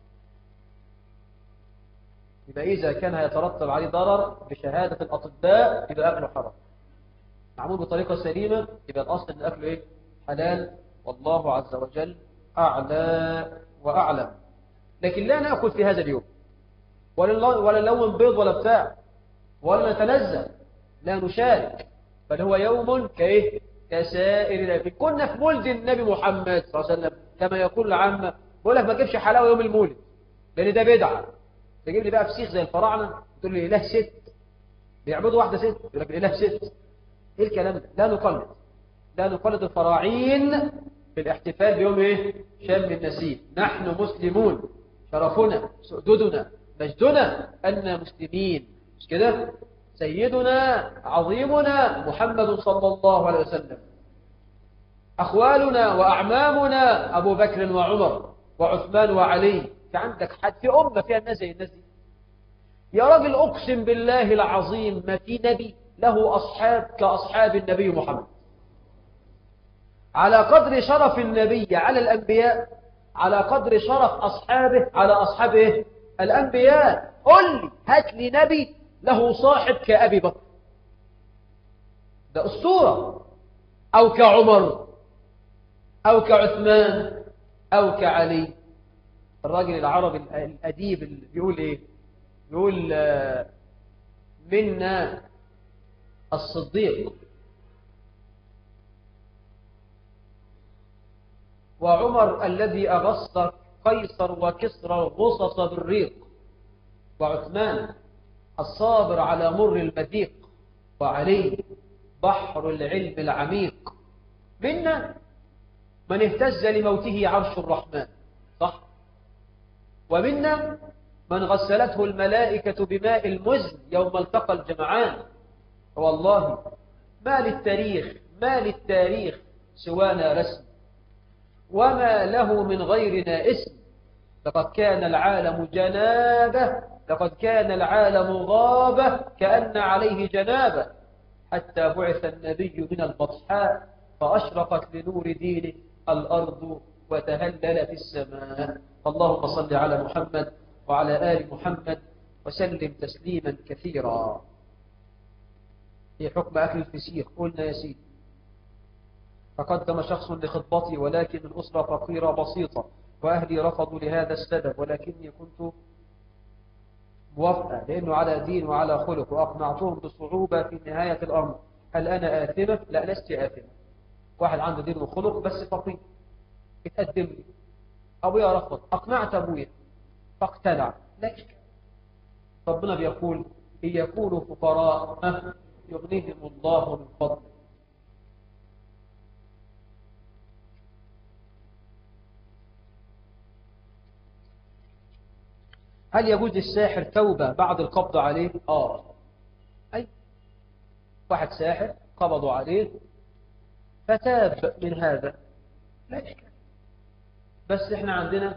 Speaker 4: يبقى اذا كان هيترتب عليه ضرر بشهاده الاطباء يبقى اكله حرام معمول بطريقه سليمه يبقى الاصل ان اكله ايه حلال والله عز وجل اعلى واعلم لكن لا ناكل في هذا اليوم ولا ولا نلون بيض ولا بتاع ولا نتنزه لا نشارك بل هو يوم كايه كسائر الايام كنا في مولد النبي محمد صلى الله عليه وسلم كما يقول العامه بيقول لك ما تجيبش حلاوه يوم المولد لان ده بدعه تجيب لي بقى فسيخ زي الفراعنه تقول لي اله ست بيعبدوا واحده ست يقول لك اله ست ايه الكلام ده لا نقلد لا نقلد الفراعين في الاحتفال بيوم ايه شم النسيم نحن مسلمون شرفنا سؤددنا مجدنا أن مسلمين مش كده سيدنا عظيمنا محمد صلى الله عليه وسلم أخوالنا وأعمامنا أبو بكر وعمر وعثمان وعلي في عندك حد في أمة فيها الناس زي الناس دي يا راجل أقسم بالله العظيم ما في نبي له أصحاب كأصحاب النبي محمد على قدر شرف النبي على الأنبياء على قدر شرف أصحابه على أصحابه الأنبياء قل لي هات لي نبي له صاحب كأبي بكر ده أسطورة أو كعمر أو كعثمان أو كعلي الراجل العربي الأديب اللي بيقول إيه بيقول منا الصديق وعمر الذي أغص قيصر وكسرى الغصص بالريق وعثمان الصابر على مر المذيق وعلي بحر العلم العميق منا من اهتز لموته عرش الرحمن صح ومنا من غسلته الملائكة بماء المزن يوم التقى الجمعان والله ما للتاريخ ما للتاريخ سوانا رسم وما له من غيرنا اسم لقد كان العالم جنابه لقد كان العالم غابة كأن عليه جنابة حتى بعث النبي من البطحاء فأشرقت لنور دينه الأرض وتهللت السماء اللهم صل على محمد وعلى آل محمد وسلم تسليما كثيرا في حكم أكل الفسيخ قلنا يا سيدي فقدم شخص لخطبتي ولكن من أسرة فقيرة بسيطة وأهلي رفضوا لهذا السبب ولكني كنت موافقة لأنه على دين وعلى خلق وأقنعتهم بصعوبة في نهاية الأمر هل أنا آثمة؟ لا لست آثمة واحد عنده دين وخلق بس فقير اتقدم لي أبويا رفض أقنعت أبويا فاقتنع لا إشكال ربنا بيقول إن يكونوا فقراء يغنيهم الله من فضله هل يجوز للساحر توبة بعد القبض عليه؟ آه أي واحد ساحر قبضوا عليه فتاب من هذا لا إشكال بس إحنا عندنا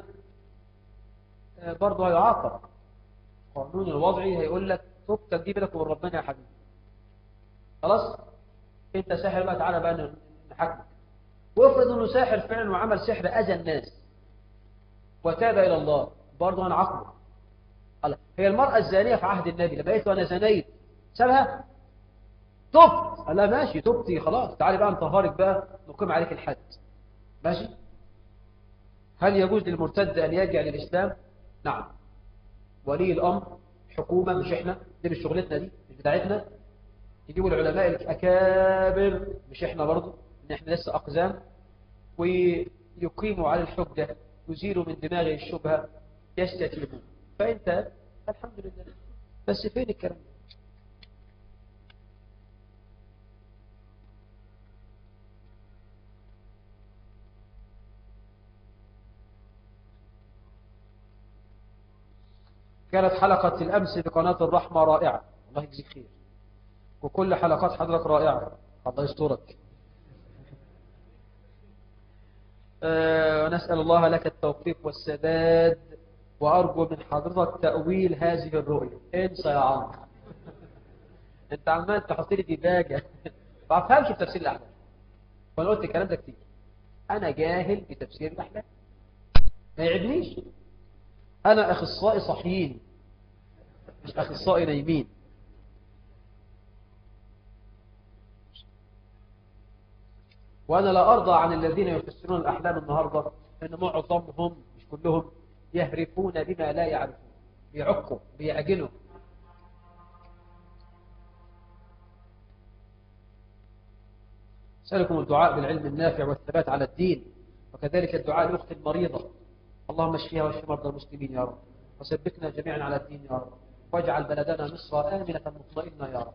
Speaker 4: برضه هيعاقب القانون الوضعي هيقول لك توبتك دي بينك وبين ربنا يا حبيبي خلاص انت ساحر بقى تعالى بقى نحكمك وافرض انه ساحر فعلا وعمل سحر اذى الناس وتاب الى الله برضه هنعاقبه الله هي المرأة الزانية في عهد النبي لما قالت له أنا زنيت سابها تبت قال لها ماشي تبتي خلاص تعالي بقى نطهرك بقى نقيم عليك الحد ماشي هل يجوز للمرتد أن يرجع للإسلام نعم ولي الأمر حكومة مش إحنا دي مش شغلتنا دي مش بتاعتنا يجيبوا العلماء الأكابر مش إحنا برضو إن إحنا لسه أقزام ويقيموا على الحجة يزيلوا من دماغه الشبهة يستتيبون فأنت الحمد لله بس فين الكلام كانت حلقة الأمس بقناة الرحمة رائعة الله يجزيك خير وكل حلقات حضرتك رائعة الله يسترك آه، ونسأل الله لك التوفيق والسداد وأرجو من حضرتك تأويل هذه الرؤية انسى يا عمرو انت عمال تحط لي ديباجة ما بفهمش في تفسير الأحلام وانا قلت الكلام ده كتير أنا جاهل بتفسير الأحلام ما يعبنيش أنا أخصائي صحيين مش أخصائي نايمين وأنا لا أرضى عن الذين يفسرون الأحلام النهاردة أن معظمهم مش كلهم يهرفون بما لا يعرفون بيعقوا بيعجنوا أسألكم الدعاء بالعلم النافع والثبات على الدين وكذلك الدعاء لأخت المريضة اللهم اشفيها واشف مرضى المسلمين يا رب وثبتنا جميعا على الدين يا رب واجعل بلدنا مصر آمنة مطمئنة يا رب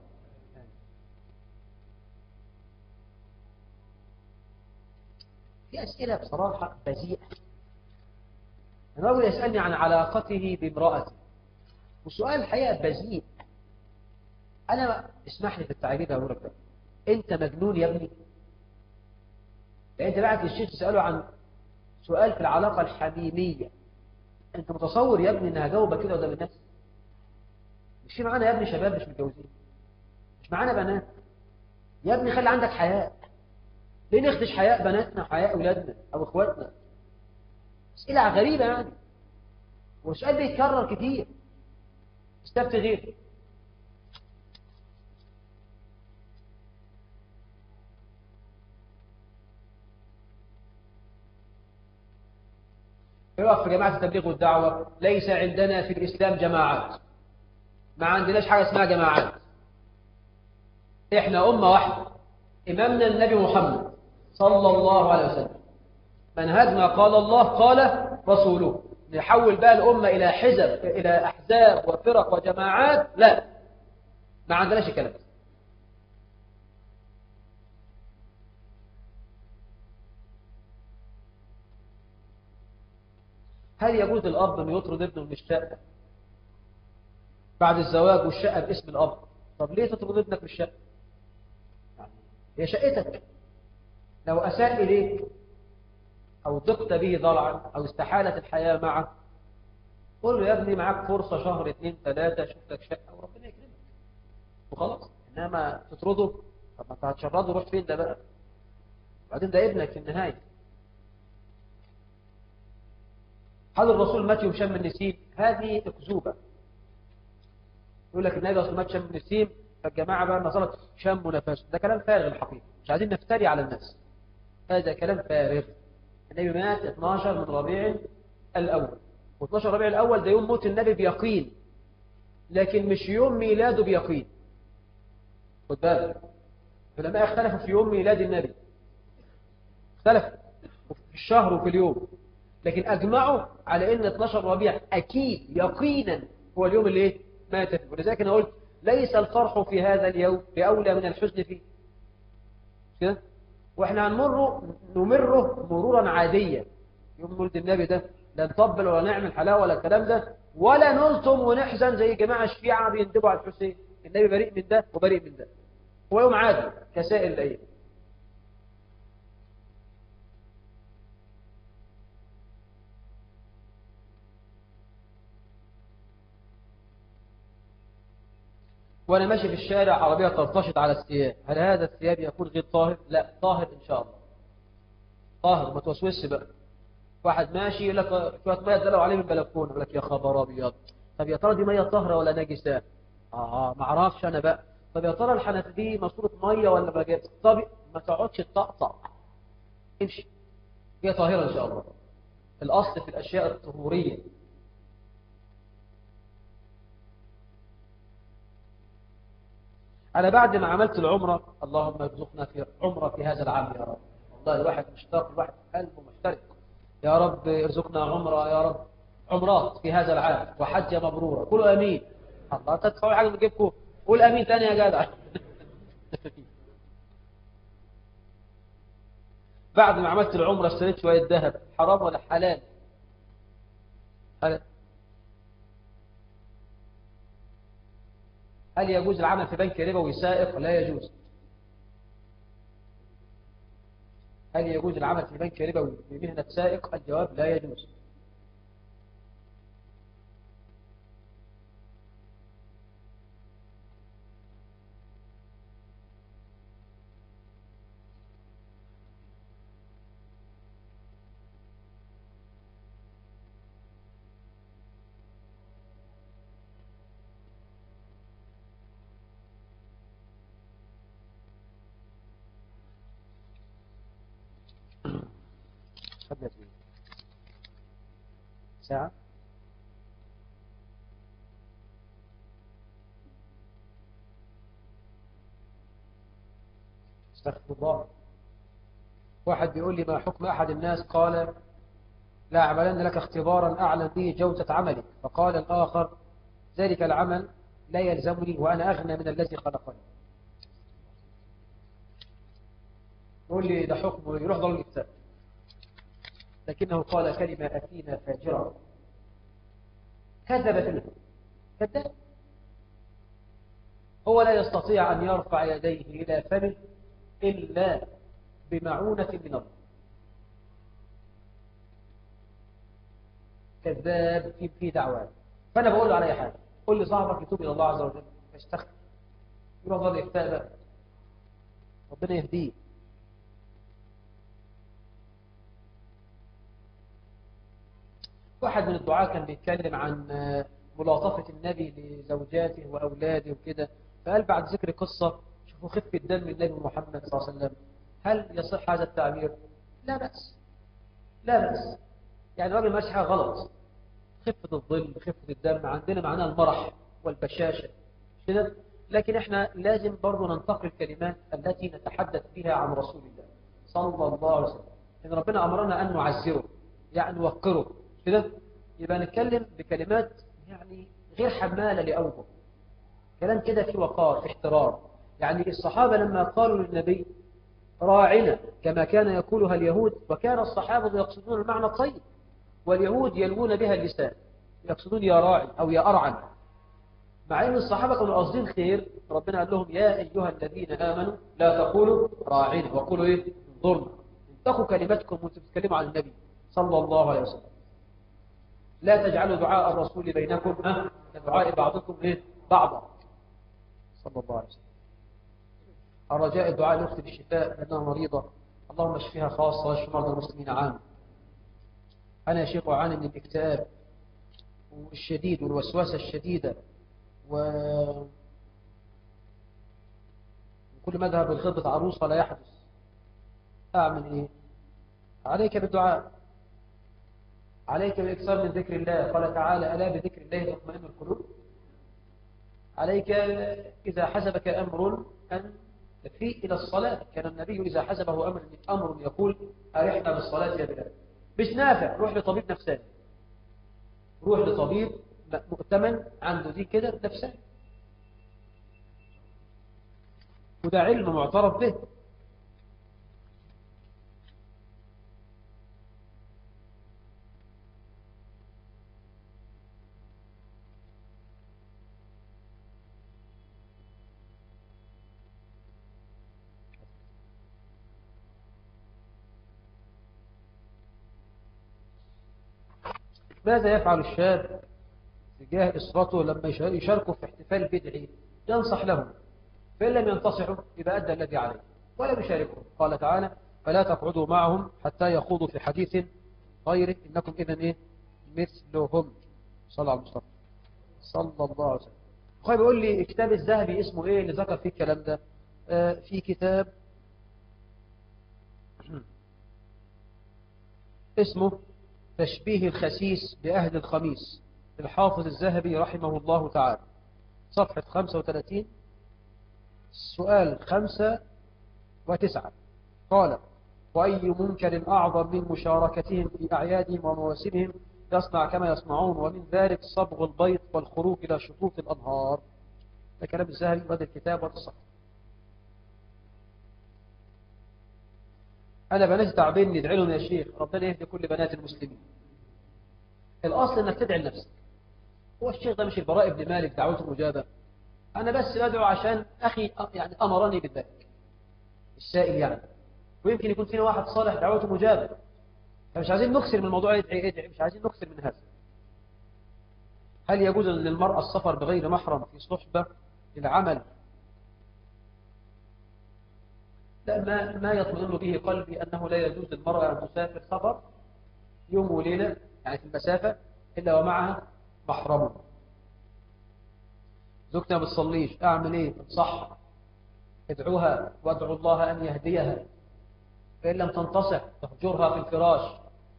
Speaker 4: في أسئلة بصراحة بذيئة الرجل يسألني عن علاقته بامرأته وسؤال الحقيقة بذيء أنا اسمح لي في التعبير ده أقول لك ده. أنت مجنون يا ابني لأن أنت بعت للشيخ تسأله عن سؤال في العلاقة الحميمية أنت متصور يا ابني إن هجاوبك كده قدام الناس مش في معانا يا ابني شباب مش متجوزين مش معانا بنات يا ابني خلي عندك حياء ليه نخدش حياء بناتنا وحياء أولادنا أو إخواتنا أسئلة غريبة يعني والسؤال بيتكرر كتير استفتي غير يقف في جماعة التبليغ والدعوة ليس عندنا في الإسلام جماعات ما عندناش حاجة اسمها جماعات إحنا أمة واحدة إمامنا النبي محمد صلى الله عليه وسلم منهجنا قال الله قال رسوله نحول بقى الأمة إلى حزب إلى أحزاب وفرق وجماعات لا ما عندناش الكلام ده هل يجوز الأب أن يطرد ابنه من الشقة بعد الزواج والشقة باسم الأب طب ليه تطرد ابنك من الشقة يعني هي شقتك لو أساء إليك أو ضقت به ضلعا أو استحالت الحياة معه قول له يا ابني معاك فرصة شهر اثنين ثلاثة شوف لك شقة وربنا يكرمك وخلاص إنما تطرده طب ما أنت هتشرده روح فين ده بقى بعدين ده ابنك في النهاية هل الرسول مات يوم شم النسيم هذه أكذوبة يقول لك النبي أصلا مات شم النسيم فالجماعة بقى النصارى شموا نفسه ده كلام فارغ الحقيقة مش عايزين نفتري على الناس هذا كلام فارغ النبي مات 12 من ربيع الأول و12 ربيع الأول ده يوم موت النبي بيقين لكن مش يوم ميلاده بيقين خد بالك العلماء اختلفوا في يوم ميلاد النبي اختلفوا في الشهر وفي اليوم لكن أجمعوا على أن 12 ربيع أكيد يقينا هو اليوم اللي إيه؟ مات فيه ولذلك أنا قلت ليس الفرح في هذا اليوم بأولى من الحزن فيه كده واحنا هنمره نمره مرورا عاديا يوم مولد النبي ده لا نطبل ولا نعمل حلاوه ولا الكلام ده ولا نلطم ونحزن زي جماعه الشيعه بيندبوا على الحسين النبي بريء من ده وبريء من ده هو يوم عادي كسائر الايام وانا ماشي في الشارع عربيه ترتشط على الثياب هل هذا الثياب يكون غير طاهر لا طاهر ان شاء الله طاهر ما توسوسش بقى واحد ماشي يقول لك شويه ميه دلوا عليه من البلكونه يقول لك يا خبر ابيض طب يا ترى دي ميه طاهره ولا نجسه اه ما اعرفش انا بقى طب يا ترى الحنفيه دي ماسوره ميه ولا بجاز طب ما تقعدش تطقطق امشي هي طاهره ان شاء الله الاصل في الاشياء الطهوريه أنا بعد ما عملت العمرة اللهم ارزقنا في عمرة في هذا العام يا رب والله الواحد مشتاق الواحد قلبه محترق يا رب ارزقنا عمرة يا رب عمرات في هذا العام وحجة مبرورة قولوا أمين الله تدفعوا حاجة من جيبكم قول أمين تاني يا جدع بعد ما عملت العمرة اشتريت شوية ذهب حرام ولا حلال حلال هل يجوز العمل في بنك ربوي سائق لا يجوز هل يجوز العمل في بنك ربوي بمهنة سائق الجواب لا يجوز قبل يسير. ساعة استغفر الله واحد بيقول لي ما حكم أحد الناس قال لا أعملن لك اختبارا أعلم به جودة عملك فقال الآخر ذلك العمل لا يلزمني وأنا أغنى من الذي خلقني يقول لي ده حكم يروح ضل الكتاب لكنه قال كلمة أثينة فاجرة كذب في الهدى كذب هو لا يستطيع أن يرفع يديه إلى فمه إلا بمعونة من الله كذاب في في دعواه فأنا بقول له على أي حاجة قل لي صاحبك يتوب إلى الله عز وجل يستخدم يروح ضل يفتاء بقى ربنا يهديه واحد من الدعاة كان بيتكلم عن ملاطفة النبي لزوجاته وأولاده وكده فقال بعد ذكر قصة شوفوا خفة دم النبي محمد صلى الله عليه وسلم هل يصح هذا التعبير؟ لا بأس لا بأس يعني الراجل ماشي حاجة غلط خفة الظل خفة الدم عندنا معناها المرح والبشاشة كده لكن احنا لازم برضو ننتقي الكلمات التي نتحدث بها عن رسول الله صلى الله عليه وسلم إن ربنا أمرنا أن نعزره يعني نوقره كده يبقى نتكلم بكلمات يعني غير حمالة لأوجه كلام كده في وقار في احترام يعني الصحابة لما قالوا للنبي راعنا كما كان يقولها اليهود وكان الصحابة يقصدون المعنى الطيب واليهود يلوون بها اللسان يقصدون يا راعي أو يا أرعن مع أن الصحابة كانوا قاصدين خير ربنا قال لهم يا أيها الذين آمنوا لا تقولوا راعنا وقولوا إيه انظرنا انتقوا كلمتكم وانتم بتتكلموا عن النبي صلى الله عليه وسلم لا تجعلوا دعاء الرسول بينكم ها كدعاء بعضكم ايه بعضا صلى الله عليه وسلم الرجاء الدعاء لأخت بالشفاء لأنها مريضة اللهم اشفيها خاصة واشف مرضى المسلمين عام أنا يا شيخ أعاني من الاكتئاب والشديد والوسوسة الشديدة و كل ما اذهب لخطبة عروس ولا يحدث أعمل إيه عليك بالدعاء عليك بالإكثار من ذكر الله قال تعالى ألا بذكر الله تطمئن القلوب عليك إذا حسبك أمر أن تفيء إلى الصلاة كان النبي إذا حسبه أمر أمر يقول أرحنا بالصلاة يا بلال مش نافع روح لطبيب نفساني روح لطبيب مؤتمن عنده دي كده نفساني وده علم معترف به ماذا يفعل الشاب تجاه إسرته لما يشاركوا في احتفال بدعي ينصح لهم فإن لم ينتصحوا يبقى أدى الذي عليه ولا يشاركهم قال تعالى فلا تقعدوا معهم حتى يخوضوا في حديث غيره إنكم إذن إيه مثلهم صلى على المصطفى صلى الله عليه وسلم أخوي بيقول لي كتاب الذهبي اسمه إيه اللي ذكر فيه الكلام ده آه في كتاب اسمه تشبيه الخسيس بأهل الخميس الحافظ الذهبي رحمه الله تعالى صفحة 35 سؤال خمسة وتسعة قال وأي منكر أعظم من مشاركتهم في أعيادهم ومواسمهم يصنع كما يصنعون ومن ذلك صبغ البيض والخروج إلى شطوط الأنهار ده كلام الذهبي بدل الكتاب والصحة أنا بناتي تعبين ندعي لهم يا شيخ ربنا يهدي كل بنات المسلمين الأصل أنك تدعي لنفسك هو الشيخ ده مش البراء ابن مالك دعوته مجابة أنا بس بدعو عشان أخي يعني أمرني بذلك السائل يعني ويمكن يكون فينا واحد صالح دعوته مجابة فمش عايزين نكسر من الموضوع يدعي يدعي مش عايزين نكسر من هذا هل يجوز للمرأة السفر بغير محرم في صحبة للعمل لا ما ما يطمئن به قلبي أنه لا يجوز للمرأة أن تسافر سفر يوم وليلة يعني في المسافة إلا ومعها محرم زوجتي ما بتصليش أعمل إيه صح ادعوها وادعو الله أن يهديها فإن لم تنتصح تهجرها في الفراش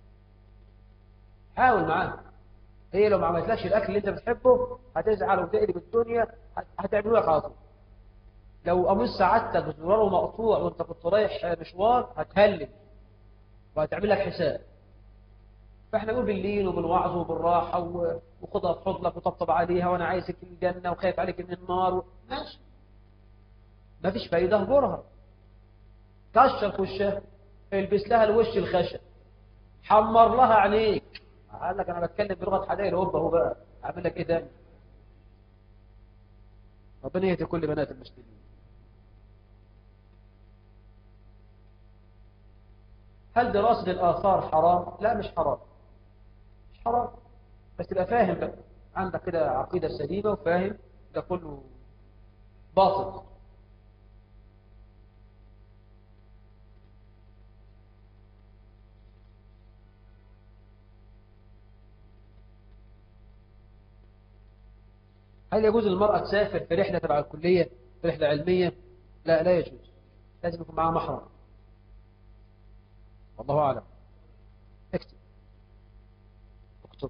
Speaker 4: حاول معاها هي لو ما عملتلكش الأكل اللي أنت بتحبه هتزعل وتقلب الدنيا هتعملوا لك على طول لو قميص سعادتك بزراره مقطوع وانت كنت رايح مشوار هتهلل وهتعمل لك حساب فاحنا نقول باللين وبالوعظ وبالراحه وخدها في حضنك وطبطب عليها وانا عايزك الجنه وخايف عليك من النار و... ماشي مفيش فايده اهجرها كشر في وشها البس لها الوش الخشب حمر لها عينيك قال لك انا بتكلم بلغه حدائق الهوبا هو بقى اعمل لك ايه تاني ربنا يهدي كل بنات المسلمين هل دراسة الآثار حرام؟ لا مش حرام مش حرام بس تبقى فاهم بقى عندك كده عقيدة سليمة وفاهم ده كله باطل هل يجوز للمرأة تسافر في رحلة تبع الكلية في رحلة علمية لا لا يجوز لازم يكون معها محرم والله أعلم اكتب اكتب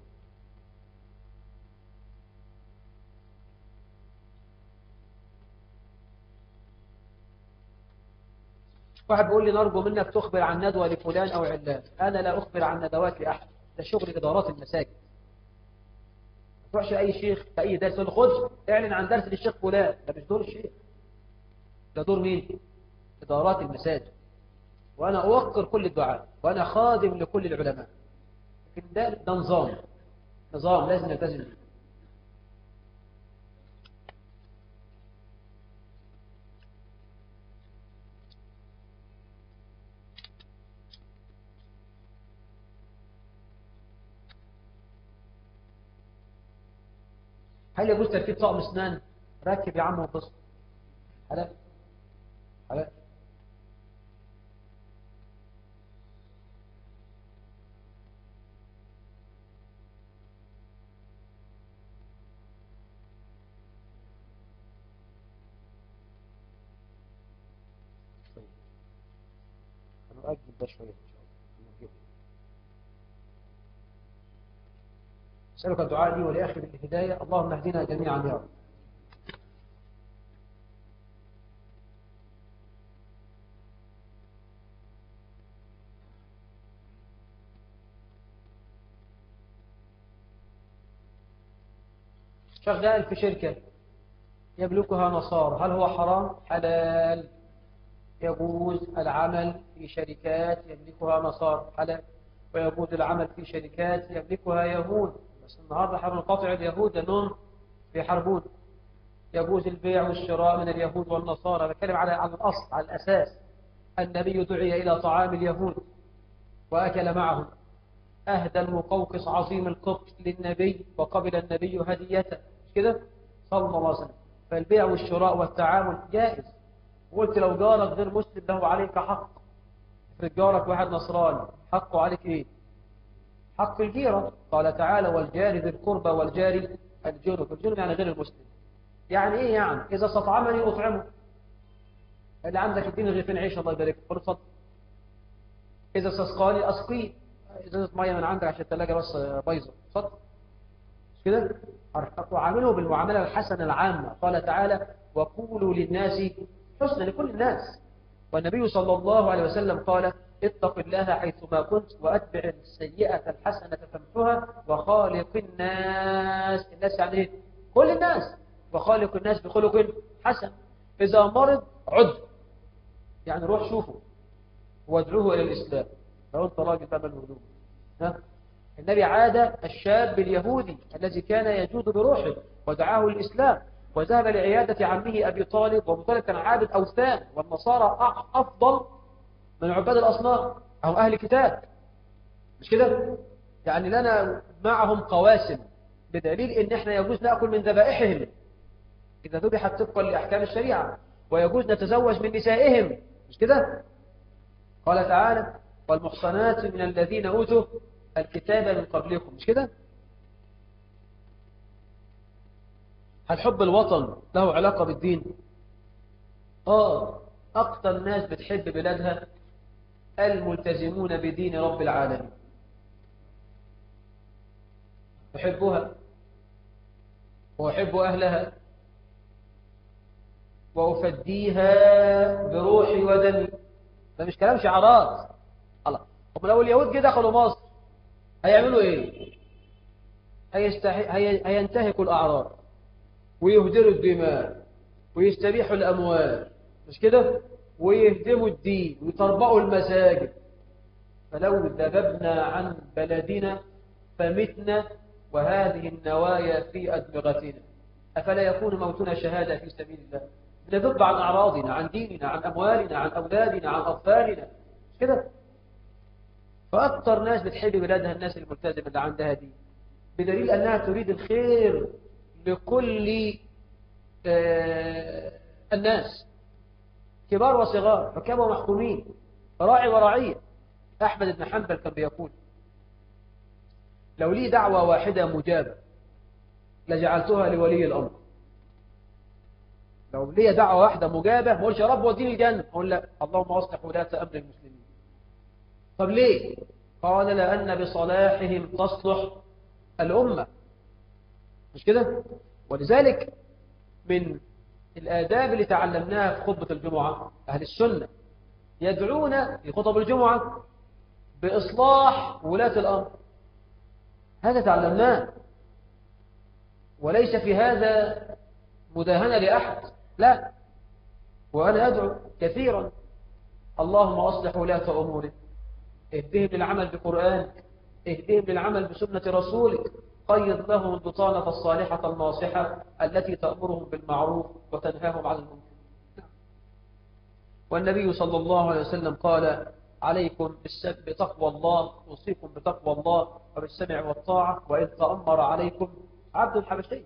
Speaker 4: واحد بيقول لي نرجو منك تخبر عن ندوة لفلان أو علان أنا لا أخبر عن ندوات لأحد ده شغل إدارات المساجد ما تروحش أي شيخ في أي درس يقول له خد اعلن عن درس للشيخ فلان ده مش دور الشيخ ده دور مين؟ إدارات المساجد وأنا أوقر كل الدعاء وأنا خادم لكل العلماء لكن ده, ده نظام نظام لازم نلتزم به هل يجوز تركيب طقم اسنان ركب يا عم وبص حلال حلال هنؤجل ده شوية إن شاء الله نؤجله. أسألك الدعاء لي ولأخي بالهداية اللهم اهدنا جميعا يا رب شغال في شركة يملكها نصارى هل هو حرام؟ حلال يجوز العمل في شركات يملكها نصارى حلال ويجوز العمل في شركات يملكها يهود بس النهارده احنا بنقاطع اليهود لانهم بيحاربون يجوز البيع والشراء من اليهود والنصارى بتكلم على على الاصل على الاساس النبي دعي الى طعام اليهود واكل معهم اهدى المقوقس عظيم القبط للنبي وقبل النبي هديته مش كده صلى الله عليه وسلم فالبيع والشراء والتعامل جائز وقلت لو جارك غير مسلم له عليك حق افرض جارك واحد نصراني حقه عليك ايه حق الجيرة قال تعالى والجار ذي القربى والجار الجنب الجنب يعني غير المسلم يعني ايه يعني اذا استطعمني اطعمه اللي عندك اديني رغيفين عيش الله يبارك فيك اتفضل اذا استسقاني اسقيه ازازه ميه من عندك عشان الثلاجه بس بايظه اتفضل مش كده وعامله بالمعامله الحسنه العامه قال تعالى وقولوا للناس حسنا لكل الناس والنبي صلى الله عليه وسلم قال اتق الله حيثما كنت وأتبع السيئة الحسنة تمحها وخالق الناس الناس يعني ايه؟ كل الناس وخالق الناس بخلق حسن إذا مرض عد يعني روح شوفه وادعوه إلى الإسلام لو أنت راجل بقى الهدوء ها النبي عاد الشاب اليهودي الذي كان يجود بروحه ودعاه الإسلام وذهب لعيادة عمه أبي طالب وأبو طالب كان عابد أوثان والنصارى أع- أفضل من عباد الأصنام أو أهل كتاب مش كده؟ يعني لنا معهم قواسم بدليل إن إحنا يجوز نأكل من ذبائحهم إذا ذبحت طبقا لأحكام الشريعة ويجوز نتزوج من نسائهم مش كده؟ قال تعالى والمحصنات من الذين أوتوا الكتاب من قبلكم مش كده؟ هل حب الوطن له علاقة بالدين؟ آه أكثر ناس بتحب بلادها الملتزمون بدين رب العالمين أحبها وأحب أهلها وأفديها بروحي ودمي ده مش كلام شعارات الله طب لو اليهود جه دخلوا مصر هيعملوا ايه هيستحي... هي... هينتهكوا الأعراض ويهدروا الدماء ويستبيحوا الأموال مش كده ويهدموا الدين ويطربقوا المساجد فلو ذببنا عن بلدنا فمتنا وهذه النوايا في أدمغتنا أفلا يكون موتنا شهادة في سبيل الله بنذب عن أعراضنا عن ديننا عن أموالنا عن أولادنا عن أطفالنا مش كده فأكثر ناس بتحب بلادها الناس الملتزمة اللي عندها دين بدليل أنها تريد الخير لكل آه الناس كبار وصغار حكام ومحكومين راعي ورعية أحمد بن حنبل كان بيقول لو لي دعوة واحدة مجابة لجعلتها لولي الأمر لو لي دعوة واحدة مجابة ما اقولش يا رب وديني الجنة أقول لا اللهم أصلح ولاة أمر المسلمين طب ليه؟ قال لأن بصلاحهم تصلح الأمة مش كده؟ ولذلك من الآداب اللي تعلمناها في خطبة الجمعة أهل السنة يدعون في خطب الجمعة بإصلاح ولاة الأمر هذا تعلمناه وليس في هذا مداهنة لأحد لا وأنا أدعو كثيرا اللهم أصلح ولاة أموري اهدهم للعمل بقرآنك اهدهم للعمل بسنة رسولك قيض لهم البطانة الصالحة الناصحة التي تأمرهم بالمعروف وتنهاهم عن المنكر والنبي صلى الله عليه وسلم قال عليكم بتقوى الله أوصيكم بتقوى الله وبالسمع والطاعة وإذ تأمر عليكم عبد حبشي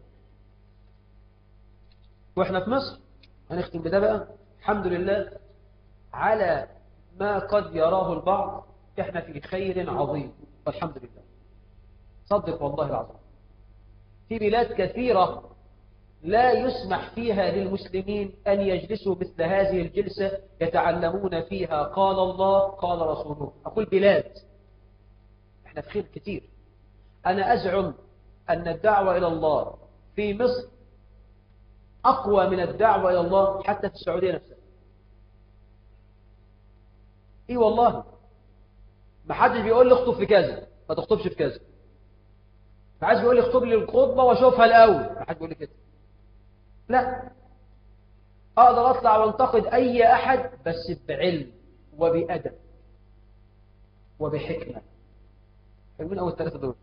Speaker 4: وإحنا في مصر هنختم بده بقى الحمد لله على ما قد يراه البعض إحنا في خير عظيم والحمد لله صدق والله العظيم في بلاد كثيرة لا يسمح فيها للمسلمين أن يجلسوا مثل هذه الجلسة يتعلمون فيها قال الله قال رسوله أقول بلاد احنا في خير كتير أنا أزعم أن الدعوة إلى الله في مصر أقوى من الدعوة إلى الله حتى في السعودية نفسها إيه والله ما حدش بيقول لي اخطب في كذا ما تخطبش في كذا ما حدش بيقول لي اخطب لي الخطبة واشوفها الأول ما حدش بيقول لي كده لا أقدر أطلع وانتقد أي أحد بس بعلم وبأدب وبحكمة حلوين أول ثلاثة دول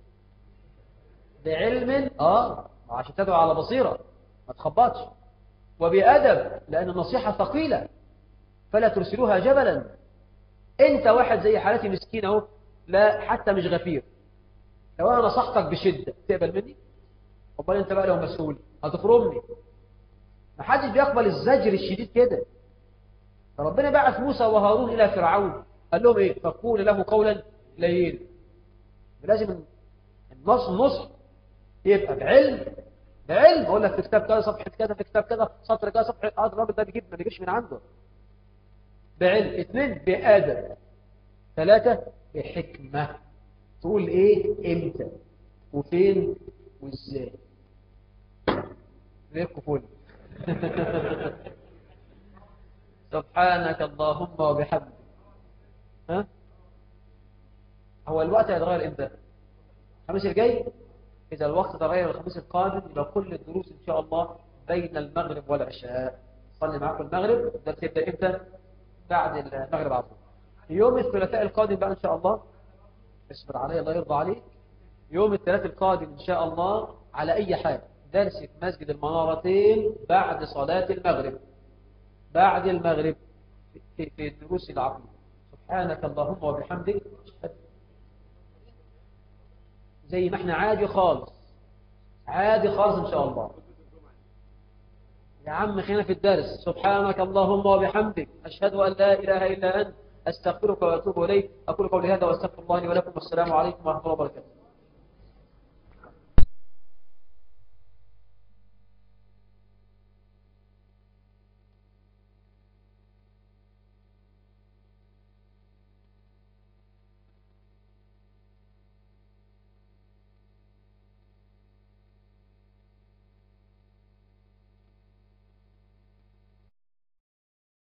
Speaker 4: بعلم آه عشان تدعو على بصيرة ما تخبطش وبأدب لأن النصيحة ثقيلة فلا ترسلوها جبلا أنت واحد زي حالتي مسكين اهو لا حتى مش غفير لو أنا نصحتك بشدة تقبل مني أمال أنت بقى لو مسؤول هتفرمني ما حدش بيقبل الزجر الشديد كده ربنا بعث موسى وهارون إلى فرعون قال لهم إيه فقول له قولا لين لازم النص النص يبقى بعلم بعلم أقول لك في كتاب كذا صفحة كذا في كتاب كذا سطر كذا صفحة هذا الراجل ده بيجيب ما بيجيش من عنده بعلم اثنين بأدب ثلاثة بحكمة تقول إيه إمتى وفين وإزاي ليكوا فل سبحانك اللهم وبحمدك ها هو الوقت هيتغير امتى الخميس الجاي اذا الوقت تغير الخميس القادم يبقى كل الدروس ان شاء الله بين المغرب والعشاء صلي معاكم المغرب ده تبدا امتى بعد المغرب على طول يوم الثلاثاء القادم بقى ان شاء الله اصبر علي الله يرضى عليك يوم الثلاثاء القادم ان شاء الله على اي حال درس في مسجد المنارتين بعد صلاة المغرب بعد المغرب في, في الدروس العقيدة سبحانك اللهم وبحمدك زي ما احنا عادي خالص عادي خالص ان شاء الله يا عم خلينا في الدرس سبحانك اللهم وبحمدك أشهد أن لا إله إلا أنت أستغفرك وأتوب إليك أقول قولي هذا وأستغفر الله لي ولكم والسلام عليكم ورحمة الله وبركاته